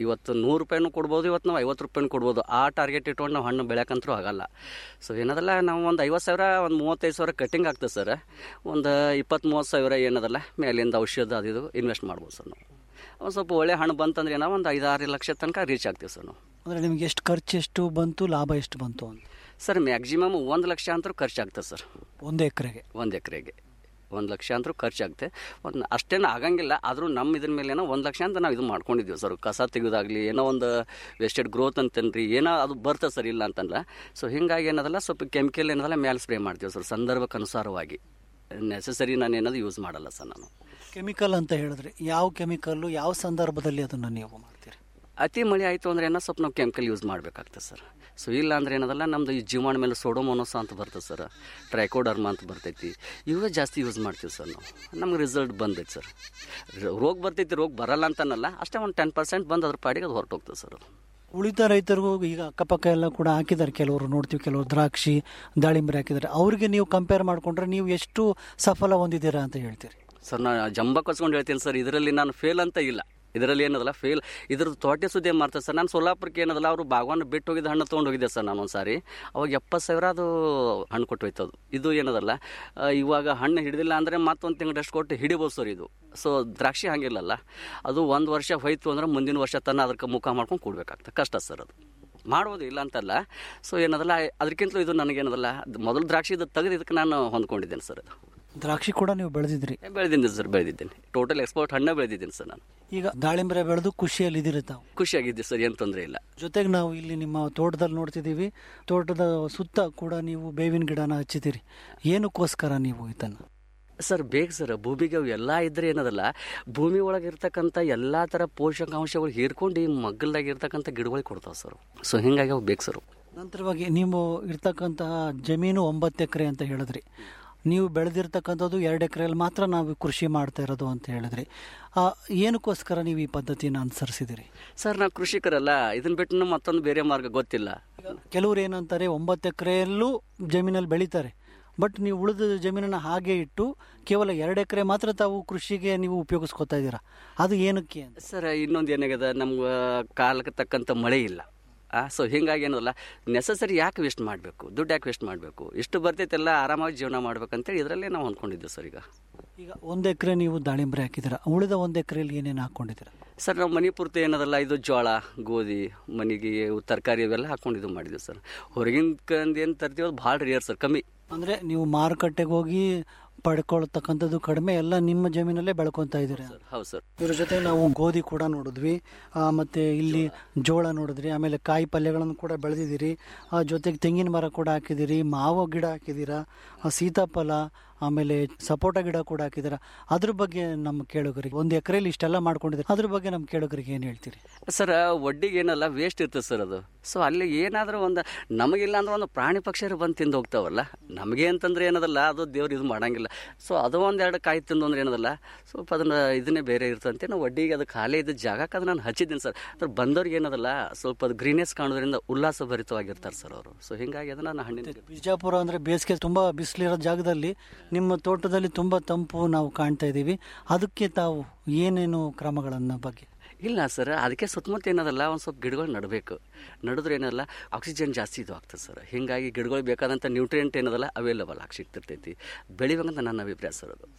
Speaker 9: ಇವತ್ತು ನೂರು ರೂಪಾಯಿನೂ ಕೊಡ್ಬೋದು ಇವತ್ತು ನಾವು ಐವತ್ತು ರೂಪಾಯಿನೂ ಕೊಡ್ಬೋದು ಆ ಟಾರ್ಗೆಟ್ ಇಟ್ಕೊಂಡು ನಾವು ಹಣ್ಣು ಬೆಳೆಯಕ್ಕಂತೂ ಆಗಲ್ಲ ಸೊ ಏನದಲ್ಲ ನಾವು ಒಂದು ಐವತ್ತು ಸಾವಿರ ಒಂದು ಮೂವತ್ತೈದು ಸಾವಿರ ಕಟ್ಟಿಂಗ್ ಆಗ್ತದೆ ಸರ್ ಒಂದು ಇಪ್ಪತ್ತು ಮೂವತ್ತು ಸಾವಿರ ಏನದಲ್ಲ ಮೇಲಿಂದ ಔಷಧ ಅದು ಇದು ಇನ್ವೆಸ್ಟ್ ಮಾಡ್ಬೋದು ಸರ್ ನಾವು ಒಂದು ಸ್ವಲ್ಪ ಒಳ್ಳೆ ಹಣ್ಣು ಬಂತಂದ್ರೆ ನಾವು ಒಂದು ಐದಾರು ಲಕ್ಷ ತನಕ ರೀಚ್ ಆಗ್ತೀವಿ ಸರ್ ನಾವು
Speaker 8: ಅಂದರೆ ನಿಮ್ಗೆ ಎಷ್ಟು ಖರ್ಚು ಎಷ್ಟು ಬಂತು ಲಾಭ ಎಷ್ಟು ಬಂತು ಅಂತ
Speaker 9: ಸರ್ ಮ್ಯಾಕ್ಸಿಮಮ್ ಒಂದು ಲಕ್ಷ ಅಂತೂ ಖರ್ಚಾಗ್ತದೆ ಸರ್
Speaker 8: ಒಂದು ಎಕರೆಗೆ
Speaker 9: ಒಂದು ಎಕರೆಗೆ ಒಂದು ಲಕ್ಷ ಅಂತೂ ಖರ್ಚಾಗುತ್ತೆ ಒಂದು ಅಷ್ಟೇನು ಆಗಂಗಿಲ್ಲ ಆದರೂ ನಮ್ಮ ಇದ್ರ ಮೇಲೆ ಏನೋ ಒಂದು ಲಕ್ಷ ಅಂತ ನಾವು ಇದು ಮಾಡ್ಕೊಂಡಿದ್ದೀವಿ ಸರ್ ಕಸ ತೆಗೆಯೋದಾಗಲಿ ಏನೋ ಒಂದು ವೇಸ್ಟೆಡ್ ಗ್ರೋತ್ ಅಂತನ್ರಿ ಏನೋ ಅದು ಬರ್ತದೆ ಸರ್ ಇಲ್ಲ ಅಂತಲ್ಲ ಸೊ ಹಿಂಗಾಗಿ ಏನದಲ್ಲ ಸ್ವಲ್ಪ ಕೆಮಿಕಲ್ ಏನದಲ್ಲ ಮೇಲೆ ಸ್ಪ್ರೇ ಮಾಡ್ತೀವಿ ಸರ್ ಸಂದರ್ಭಕ್ಕೆ ಅನುಸಾರವಾಗಿ ನೆಸಸರಿ ನಾನು ಏನದು ಯೂಸ್ ಮಾಡಲ್ಲ ಸರ್ ನಾನು
Speaker 8: ಕೆಮಿಕಲ್ ಅಂತ ಹೇಳಿದ್ರೆ ಯಾವ ಕೆಮಿಕಲ್ಲು ಯಾವ ಸಂದರ್ಭದಲ್ಲಿ ಅದನ್ನು ನೀವು ಮಾಡ್ತೀರಿ
Speaker 9: ಅತಿ ಮಳೆ ಆಯಿತು ಅಂದ್ರೆ ಏನೋ ಸ್ವಲ್ಪ ನಾವು ಕೆಮಿಕಲ್ ಯೂಸ್ ಮಾಡಬೇಕಾಗ್ತದೆ ಸರ್ ಸೊ ಇಲ್ಲ ಅಂದ್ರೆ ಏನದಲ್ಲ ನಮ್ಮದು ಈ ಜೀವಾಣು ಮೇಲೆ ಸೋಡೋಮೋನೋಸ ಅಂತ ಬರ್ತದೆ ಸರ್ ಟ್ರೈಕೋಡರ್ಮ ಅಂತ ಬರ್ತೈತಿ ಇವೇ ಜಾಸ್ತಿ ಯೂಸ್ ಮಾಡ್ತೀವಿ ಸರ್ ನಾವು ನಮ್ಗೆ ರಿಸಲ್ಟ್ ಬಂದೈತೆ ಸರ್ ರೋಗ ಬರ್ತೈತಿ ರೋಗ ಬರಲ್ಲ ಅಂತನಲ್ಲ ಅಷ್ಟೇ ಒಂದು ಟೆನ್ ಪರ್ಸೆಂಟ್ ಬಂದು ಅದ್ರ ಪಾಡಿಗೆ ಅದು ಹೊರಟೋಗ್ತದೆ ಸರ್ ಅದು
Speaker 8: ಉಳಿದ ರೈತರಿಗೂ ಈಗ ಅಕ್ಕಪಕ್ಕ ಎಲ್ಲ ಕೂಡ ಹಾಕಿದ್ದಾರೆ ಕೆಲವರು ನೋಡ್ತೀವಿ ಕೆಲವರು ದ್ರಾಕ್ಷಿ ದಾಳಿಂಬೆ ಹಾಕಿದ್ದಾರೆ ಅವ್ರಿಗೆ ನೀವು ಕಂಪೇರ್ ಮಾಡಿಕೊಂಡ್ರೆ ನೀವು ಎಷ್ಟು ಸಫಲ ಹೊಂದಿದ್ದೀರಾ ಅಂತ ಹೇಳ್ತೀರಿ
Speaker 9: ಸರ್ ನಾನು ಜಂಬ ಕಸ್ಕೊಂಡು ಹೇಳ್ತೀನಿ ಸರ್ ಇದರಲ್ಲಿ ನಾನು ಫೇಲ್ ಅಂತ ಇಲ್ಲ ಇದರಲ್ಲಿ ಏನದಲ್ಲ ಫೇಲ್ ಇದ್ರದ್ದು ತೋಟೆ ಸುದ್ದಿ ಮಾಡ್ತಾರೆ ಸರ್ ನಾನು ಸೋಲಾಪುರಕ್ಕೆ ಏನದಲ್ಲ ಅವರು ಬಾಗವಾನ ಬಿಟ್ಟು ಹೋಗಿದ್ದ ಹಣ್ಣು ತೊಗೊಂಡು ಹೋಗಿದ್ದೆ ಸರ್ ನಾನು ಒಂದು ಸಾರಿ ಅವಾಗ ಎಪ್ಪತ್ತು ಸಾವಿರ ಅದು ಹಣ್ಣು ಕೊಟ್ಟು ಹೋಯ್ತು ಅದು ಇದು ಏನದಲ್ಲ ಆ, ಇವಾಗ ಹಣ್ಣು ಹಿಡಿದಿಲ್ಲ ಅಂದರೆ ಮತ್ತೊಂದು ತಿಂಗಳಷ್ಟು ಕೊಟ್ಟು ಹಿಡಿಬೋದು ಸರ್ ಇದು ಸೊ ದ್ರಾಕ್ಷಿ ಹಂಗಿಲ್ಲಲ್ಲ ಅದು ಒಂದು ವರ್ಷ ಹೋಯ್ತು ಅಂದ್ರೆ ಮುಂದಿನ ವರ್ಷ ತನ್ನ ಅದಕ್ಕೆ ಮುಖ ಮಾಡ್ಕೊಂಡು ಕೊಡ್ಬೇಕಾಗ್ತದೆ ಕಷ್ಟ ಸರ್ ಅದು ಮಾಡ್ಬೋದು ಇಲ್ಲ ಅಂತಲ್ಲ ಸೊ ಏನದಲ್ಲ ಅದಕ್ಕಿಂತಲೂ ಇದು ನನಗೇನದಲ್ಲ ಮೊದಲು ದ್ರಾಕ್ಷಿ ಇದು ತೆಗೆದು ಇದಕ್ಕೆ ನಾನು ಹೊಂದ್ಕೊಂಡಿದ್ದೇನೆ ಸರ್ ಅದು
Speaker 8: ದ್ರಾಕ್ಷಿ ಕೂಡ ನೀವು ಬೆಳೆದಿದ್ರಿ
Speaker 9: ಬೆಳೆದಿದ್ದೀನಿ ಸರ್ ಬೆಳೆದಿದ್ದೇನೆ ಟೋಟಲ್ ಎಕ್ಸ್ಪೋರ್ಟ್ ಹಣ್ಣೇ ಬೆಳೆದಿದ್ದೀನಿ ಸರ್ ನಾನು
Speaker 8: ಈಗ ದಾಳಿಂಬೆ ಬೆಳೆದು ಖುಷಿಯಲ್ಲಿ ಇದ್ದೀರಿ ತಾವು
Speaker 9: ಖುಷಿಯಾಗಿದ್ದೆ ಸರ್ ಏನು ತೊಂದರೆ ಇಲ್ಲ
Speaker 8: ಜೊತೆಗೆ ನಾವು ಇಲ್ಲಿ ನಿಮ್ಮ ತೋಟದಲ್ಲಿ ನೋಡ್ತಿದ್ದೀವಿ ತೋಟದ ಸುತ್ತ ಕೂಡ ನೀವು ಬೇವಿನ ಗಿಡನ ಹಚ್ಚಿದ್ದೀರಿ ಏನಕ್ಕೋಸ್ಕರ ನೀವು ಇದನ್ನು
Speaker 9: ಸರ್ ಬೇಕು ಸರ್ ಭೂಮಿಗೆ ಅವು ಎಲ್ಲ ಇದ್ರೆ ಏನದಲ್ಲ ಭೂಮಿ ಒಳಗೆ ಇರ್ತಕ್ಕಂಥ ಎಲ್ಲ ಥರ ಪೋಷಕಾಂಶಗಳು ಹೀರ್ಕೊಂಡು ಈ ಮಗ್ಗಲ್ದಾಗ ಇರ್ತಕ್ಕಂಥ ಗಿಡಗಳಿಗೆ ಕೊಡ್ತಾವೆ ಸರ್ ಸೊ ಹಿಂಗಾಗಿ ಅವು ಬೇಕು ಸರ್
Speaker 8: ನಂತರವಾಗಿ ನೀವು ಇರ್ತಕ್ಕಂತಹ ಜಮೀನು ಒಂಬತ್ತು ಎಕರೆ ಅಂತ ಹೇಳಿದ್ರಿ ನೀವು ಬೆಳೆದಿರ್ತಕ್ಕಂಥದ್ದು ಎರಡು ಎಕರೆಯಲ್ಲಿ ಮಾತ್ರ ನಾವು ಕೃಷಿ ಮಾಡ್ತಾ ಇರೋದು ಅಂತ ಹೇಳಿದ್ರಿ ಆ, ಏನಕ್ಕೋಸ್ಕರ ನೀವು ಈ ಪದ್ಧತಿನ ಅನುಸರಿಸಿದಿರಿ
Speaker 9: ಸರ್ ನಾವು ಕೃಷಿಕರಲ್ಲ ಇದನ್ನ ಬಿಟ್ಟು ಮತ್ತೊಂದು ಬೇರೆ ಮಾರ್ಗ ಗೊತ್ತಿಲ್ಲ
Speaker 8: ಕೆಲವರು ಏನಂತಾರೆ ಒಂಬತ್ತು ಎಕರೆಯಲ್ಲೂ ಜಮೀನಲ್ಲಿ ಬೆಳೀತಾರೆ ಬಟ್ ನೀವು ಉಳಿದ ಜಮೀನನ್ನು ಹಾಗೆ ಇಟ್ಟು ಕೇವಲ ಎರಡು ಎಕರೆ ಮಾತ್ರ ತಾವು ಕೃಷಿಗೆ ನೀವು ಉಪಯೋಗಿಸ್ಕೊತಾ ಇದ್ದೀರಾ ಅದು ಏನಕ್ಕೆ ಅಂತ
Speaker 9: ಸರ್ ಇನ್ನೊಂದು ಏನಾಗ್ಯದ ನಮ್ಗೆ ಕಾಲಕ್ಕೆ ತಕ್ಕಂಥ ಮಳೆ ಇಲ್ಲ ಆ ಸೊ ಹಿಂಗಾಗಿ ಏನದಲ್ಲ ನೆಸಸರಿ ಯಾಕೆ ವೇಸ್ಟ್ ಮಾಡಬೇಕು ದುಡ್ಡು ಯಾಕೆ ವೇಸ್ಟ್ ಮಾಡಬೇಕು ಇಷ್ಟು ಬರ್ತೈತೆಲ್ಲ ಆರಾಮಾಗಿ ಜೀವನ ಮಾಡ್ಬೇಕಂತೇಳಿ ಇದರಲ್ಲೇ ನಾವು ಹೊಂದ್ಕೊಂಡಿದ್ದೀವಿ ಸರ್ ಈಗ
Speaker 8: ಈಗ ಒಂದು ಎಕರೆ ನೀವು ದಾಳಿಂಬೆ ಹಾಕಿದ್ದೀರಾ ಉಳಿದ ಒಂದು ಎಕರೆಯಲ್ಲಿ ಏನೇನು ಹಾಕ್ಕೊಂಡಿದ್ದೀರಾ
Speaker 9: ಸರ್ ನಾವು ಮನೆ ಪೂರ್ತಿ ಏನದಲ್ಲ ಇದು ಜೋಳ ಗೋಧಿ ಮನೆಗೆ ಇವು ತರಕಾರಿ ಇವೆಲ್ಲ ಹಾಕೊಂಡು ಇದು ಮಾಡಿದ್ವಿ ಸರ್ ಹೊರಗಿನ ಕಂದು ಏನು ತರ್ತೀವಿ ಅದು ಭಾಳ ರೇರ್ ಸರ್ ಕಮ್ಮಿ
Speaker 8: ಅಂದರೆ ನೀವು ಮಾರುಕಟ್ಟೆಗೆ ಹೋಗಿ ಪಡ್ಕೊಳ್ತಕ್ಕಂಥದ್ದು ಕಡಿಮೆ ಎಲ್ಲ ನಿಮ್ಮ ಜಮೀನಲ್ಲೇ ಬೆಳ್ಕೊತಾ ಇದ್ದೀರಾ
Speaker 9: ಹೌದು ಸರ್
Speaker 8: ಇದ್ರ ಜೊತೆ ನಾವು ಗೋಧಿ ಕೂಡ ನೋಡಿದ್ವಿ ಆ, ಮತ್ತೆ ಇಲ್ಲಿ ಜೋಳ ನೋಡಿದ್ರಿ ಆಮೇಲೆ ಕಾಯಿ ಪಲ್ಯಗಳನ್ನು ಕೂಡ ಬೆಳೆದಿದ್ದೀರಿ ಆ, ಜೊತೆಗೆ ತೆಂಗಿನ ಮರ ಕೂಡ ಹಾಕಿದ್ದೀರಿ ಮಾವು ಗಿಡ ಹಾಕಿದ್ದೀರಾ ಆ, ಸೀತಾಫಲ ಆಮೇಲೆ ಸಪೋಟ ಗಿಡ ಕೂಡ ಹಾಕಿದ್ದೀರಾ ಅದ್ರ ಬಗ್ಗೆ ನಮ್ಮ ಕೇಳುಗರಿಗೆ ಒಂದು ಎಕರೆಯಲ್ಲಿ ಇಷ್ಟೆಲ್ಲ ಮಾಡ್ಕೊಂಡಿದ್ದೀರಿ ಅದ್ರ ಬಗ್ಗೆ ನಮ್ಮ ಕೇಳುಗರಿಗೆ ಏನು ಹೇಳ್ತೀರಿ
Speaker 9: ಸರ್ ಒಡ್ಡಿಗೆ ಏನಲ್ಲ ವೇಸ್ಟ್ ಇರ್ತದೆ ಸರ್ ಅದು ಸೊ ಅಲ್ಲಿ ಏನಾದರೂ ಒಂದು ನಮಗಿಲ್ಲ ಅಂದ್ರೆ ಒಂದು ಪ್ರಾಣಿ ಪಕ್ಷಿಯರು ಬಂದು ತಿಂದು ಹೋಗ್ತಾವಲ್ಲ ನಮಗೆ ಅಂತಂದ್ರೆ ಏನದಲ್ಲ ಅದು ದೇವ್ರು ಇದು ಮಾಡಂಗಿಲ್ಲ ಸೊ ಅದು ಒಂದೆರಡು ಕಾಯಿ ತಿಂದು ಅಂದ್ರೆ ಏನದಲ್ಲ ಸ್ವಲ್ಪ ಅದನ್ನ ಇದನ್ನೇ ಬೇರೆ ಇರ್ತಂತೆ ನಾವು ಒಡ್ಡಿಗೆ ಅದು ಖಾಲಿ ಇದ್ದ ಜಾಗಕ್ಕೆ ಅದು ನಾನು ಹಚ್ಚಿದ್ದೀನಿ ಸರ್ ಅದ್ರ ಬಂದವ್ರಿಗೆ ಏನದಲ್ಲ ಸ್ವಲ್ಪ ಅದು ಗ್ರೀನೆಸ್ ಕಾಣೋದ್ರಿಂದ ಉಲ್ಲಾಸ ಭರಿತವಾಗಿರ್ತಾರೆ ಸರ್ ಅವರು ಸೊ ಹಿಂಗಾಗಿ ಅದನ್ನ ನಾನು ಹಣ್ಣಿನ
Speaker 8: ಬಿಜಾಪುರ ಅಂದರೆ ಬೇಸಿಗೆ ತುಂಬ ಬಿಸಿಲಿರೋ ಜಾಗದಲ್ಲಿ ನಿಮ್ಮ ತೋಟದಲ್ಲಿ ತುಂಬ ತಂಪು ನಾವು ಕಾಣ್ತಾ ಇದ್ದೀವಿ ಅದಕ್ಕೆ ತಾವು ಏನೇನು ಕ್ರಮಗಳನ್ನು ಬಗ್ಗೆ
Speaker 9: ಇಲ್ಲ ಸರ್ ಅದಕ್ಕೆ ಸುತ್ತಮುತ್ತ ಏನದಲ್ಲ ಒಂದು ಸ್ವಲ್ಪ ಗಿಡಗಳು ನಡಬೇಕು ನಡೆದ್ರೆ ಏನಲ್ಲ ಆಕ್ಸಿಜನ್ ಜಾಸ್ತಿ ಇದು ಆಗ್ತದೆ ಸರ್ ಹಿಂಗಾಗಿ ಗಿಡಗಳು ಬೇಕಾದಂಥ ನ್ಯೂಟ್ರಿಯೆಂಟ್ ಏನದಲ್ಲ ಅವೈಲಬಲ್ ಆಗಿ ಸಿಗ್ತಿರ್ತೈತಿ ಬೆಳಿಬೇಕಂತ ನನ್ನ ಅಭಿಪ್ರಾಯ ಸರ್ ಅದು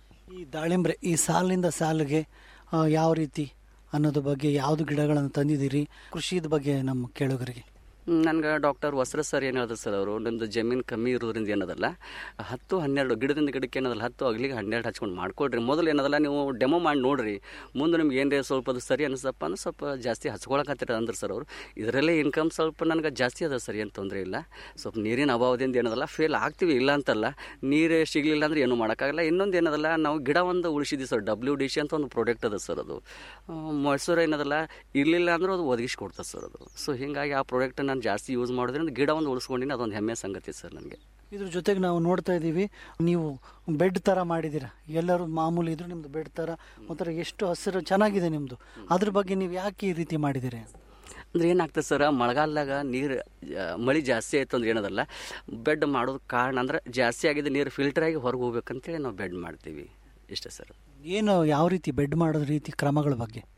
Speaker 8: ಈ ದಾಳಿಂಬ್ರೆ ಈ ಸಾಲಿನಿಂದ ಸಾಲಿಗೆ ಆ, ಯಾವ ರೀತಿ ಅನ್ನೋದ್ರ ಬಗ್ಗೆ ಯಾವುದು ಗಿಡಗಳನ್ನು ತಂದಿದ್ದೀರಿ ಕೃಷಿದ ಬಗ್ಗೆ ನಮ್ಮ ಕೇಳುಗರಿಗೆ
Speaker 9: ನನ್ಗೆ ಡಾಕ್ಟರ್ ವಸ್ತ್ರ ಸರ್ ಏನು ಹೇಳಿದ್ರು ಸರ್ ಅವರು ನಿಮ್ಮದು ಜಮೀನು ಕಮ್ಮಿ ಇರೋದ್ರಿಂದ ಏನದಲ್ಲ ಹತ್ತು ಹನ್ನೆರಡು ಗಿಡದಿಂದ ಗಿಡಕ್ಕೆ ಏನದಲ್ಲ ಹತ್ತು ಅಗ್ಲಿಗೆ ಹನ್ನೆರಡು ಹಚ್ಕೊಂಡು ಮಾಡ್ಕೊಡ್ರಿ ಮೊದಲು ಏನದಲ್ಲ ನೀವು ಡೆಮೋ ಮಾಡಿ ನೋಡ್ರಿ ಮುಂದೆ ನಿಮ್ಗೆ ಏನ್ರಿ ಸ್ವಲ್ಪ ಅದು ಸರಿ ಅನಿಸಪ್ಪ ಅಂದ್ರೆ ಸ್ವಲ್ಪ ಜಾಸ್ತಿ ಹಚ್ಕೊಳಕತ್ತೀರ ಅಂದ್ರೆ ಸರ್ ಅವರು ಇದರಲ್ಲೇ ಇನ್ಕಮ್ ಸ್ವಲ್ಪ ನನಗೆ ಜಾಸ್ತಿ ಅದ ಸರ್ ಏನು ತೊಂದರೆ ಇಲ್ಲ ಸ್ವಲ್ಪ ನೀರಿನ ಅಭಾವದಿಂದ ಏನದಲ್ಲ ಫೇಲ್ ಆಗ್ತೀವಿ ಇಲ್ಲ ಅಂತಲ್ಲ ನೀರು ಸಿಗಲಿಲ್ಲ ಅಂದ್ರೆ ಏನು ಮಾಡೋಕ್ಕಾಗಲ್ಲ ಇನ್ನೊಂದು ಏನದಲ್ಲ ನಾವು ಗಿಡ ಒಂದು ಉಳಿಸಿದ್ವಿ ಸರ್ ಡಬ್ಲ್ಯೂ ಡಿ ಸಿ ಅಂತ ಒಂದು ಪ್ರಾಡಕ್ಟ್ ಅದ ಸರ್ ಅದು ಆ, ಮೊಸರು ಏನದಲ್ಲ ಇರಲಿಲ್ಲ ಅಂದ್ರೆ ಅದು ಒದಗಿಸಿ ಕೊಡ್ತದೆ ಸರ್ ಅದು ಸೊ ಹಿಂಗಾಗಿ ಆ ಪ್ರಾಡಕ್ಟ್ ನಾನು ಜಾಸ್ತಿ ಯೂಸ್ ಮಾಡೋದ್ರಿಂದ ಗಿಡ ಒಂದು ಉಳಿಸ್ಕೊಂಡಿನಿ ಅದೊಂದು ಹೆಮ್ಮೆ ಸಂಗತಿ ಸರ್ ನನಗೆ
Speaker 8: ಇದ್ರ ಜೊತೆಗೆ ನಾವು ನೋಡ್ತಾ ಇದ್ದೀವಿ ನೀವು ಬೆಡ್ ಥರ ಮಾಡಿದ್ದೀರಾ ಎಲ್ಲರೂ ಮಾಮೂಲಿ ಇದ್ರು ನಿಮ್ಮದು ಬೆಡ್ ಥರ ಒಂಥರ ಎಷ್ಟು ಹಸಿರು ಚೆನ್ನಾಗಿದೆ ನಿಮ್ಮದು ಅದ್ರ ಬಗ್ಗೆ ನೀವು ಯಾಕೆ ಈ ರೀತಿ ಮಾಡಿದ್ದೀರಿ
Speaker 9: ಅಂದ್ರೆ ಏನಾಗ್ತದೆ ಸರ್ ಮಳೆಗಾಲದಾಗ ನೀರು ಮಳೆ ಜಾಸ್ತಿ ಆಯ್ತು ಅಂದ್ರೆ ಏನದಲ್ಲ ಬೆಡ್ ಮಾಡೋದು ಕಾರಣ ಅಂದ್ರೆ ಜಾಸ್ತಿ ಆಗಿದೆ ನೀರು ಫಿಲ್ಟರ್ ಆಗಿ ಹೊರಗೆ ಹೋಗ್ಬೇಕಂತೇಳಿ ನಾವು ಬೆಡ್ ಮಾಡ್ತೀವಿ ಇಷ್ಟೇ ಸರ್
Speaker 8: ಏನು ಯಾವ ರೀತಿ ಬೆಡ್ ಮಾಡೋದ್ ರೀತಿ ಕ್ರಮಗಳ ಬಗ್ಗೆ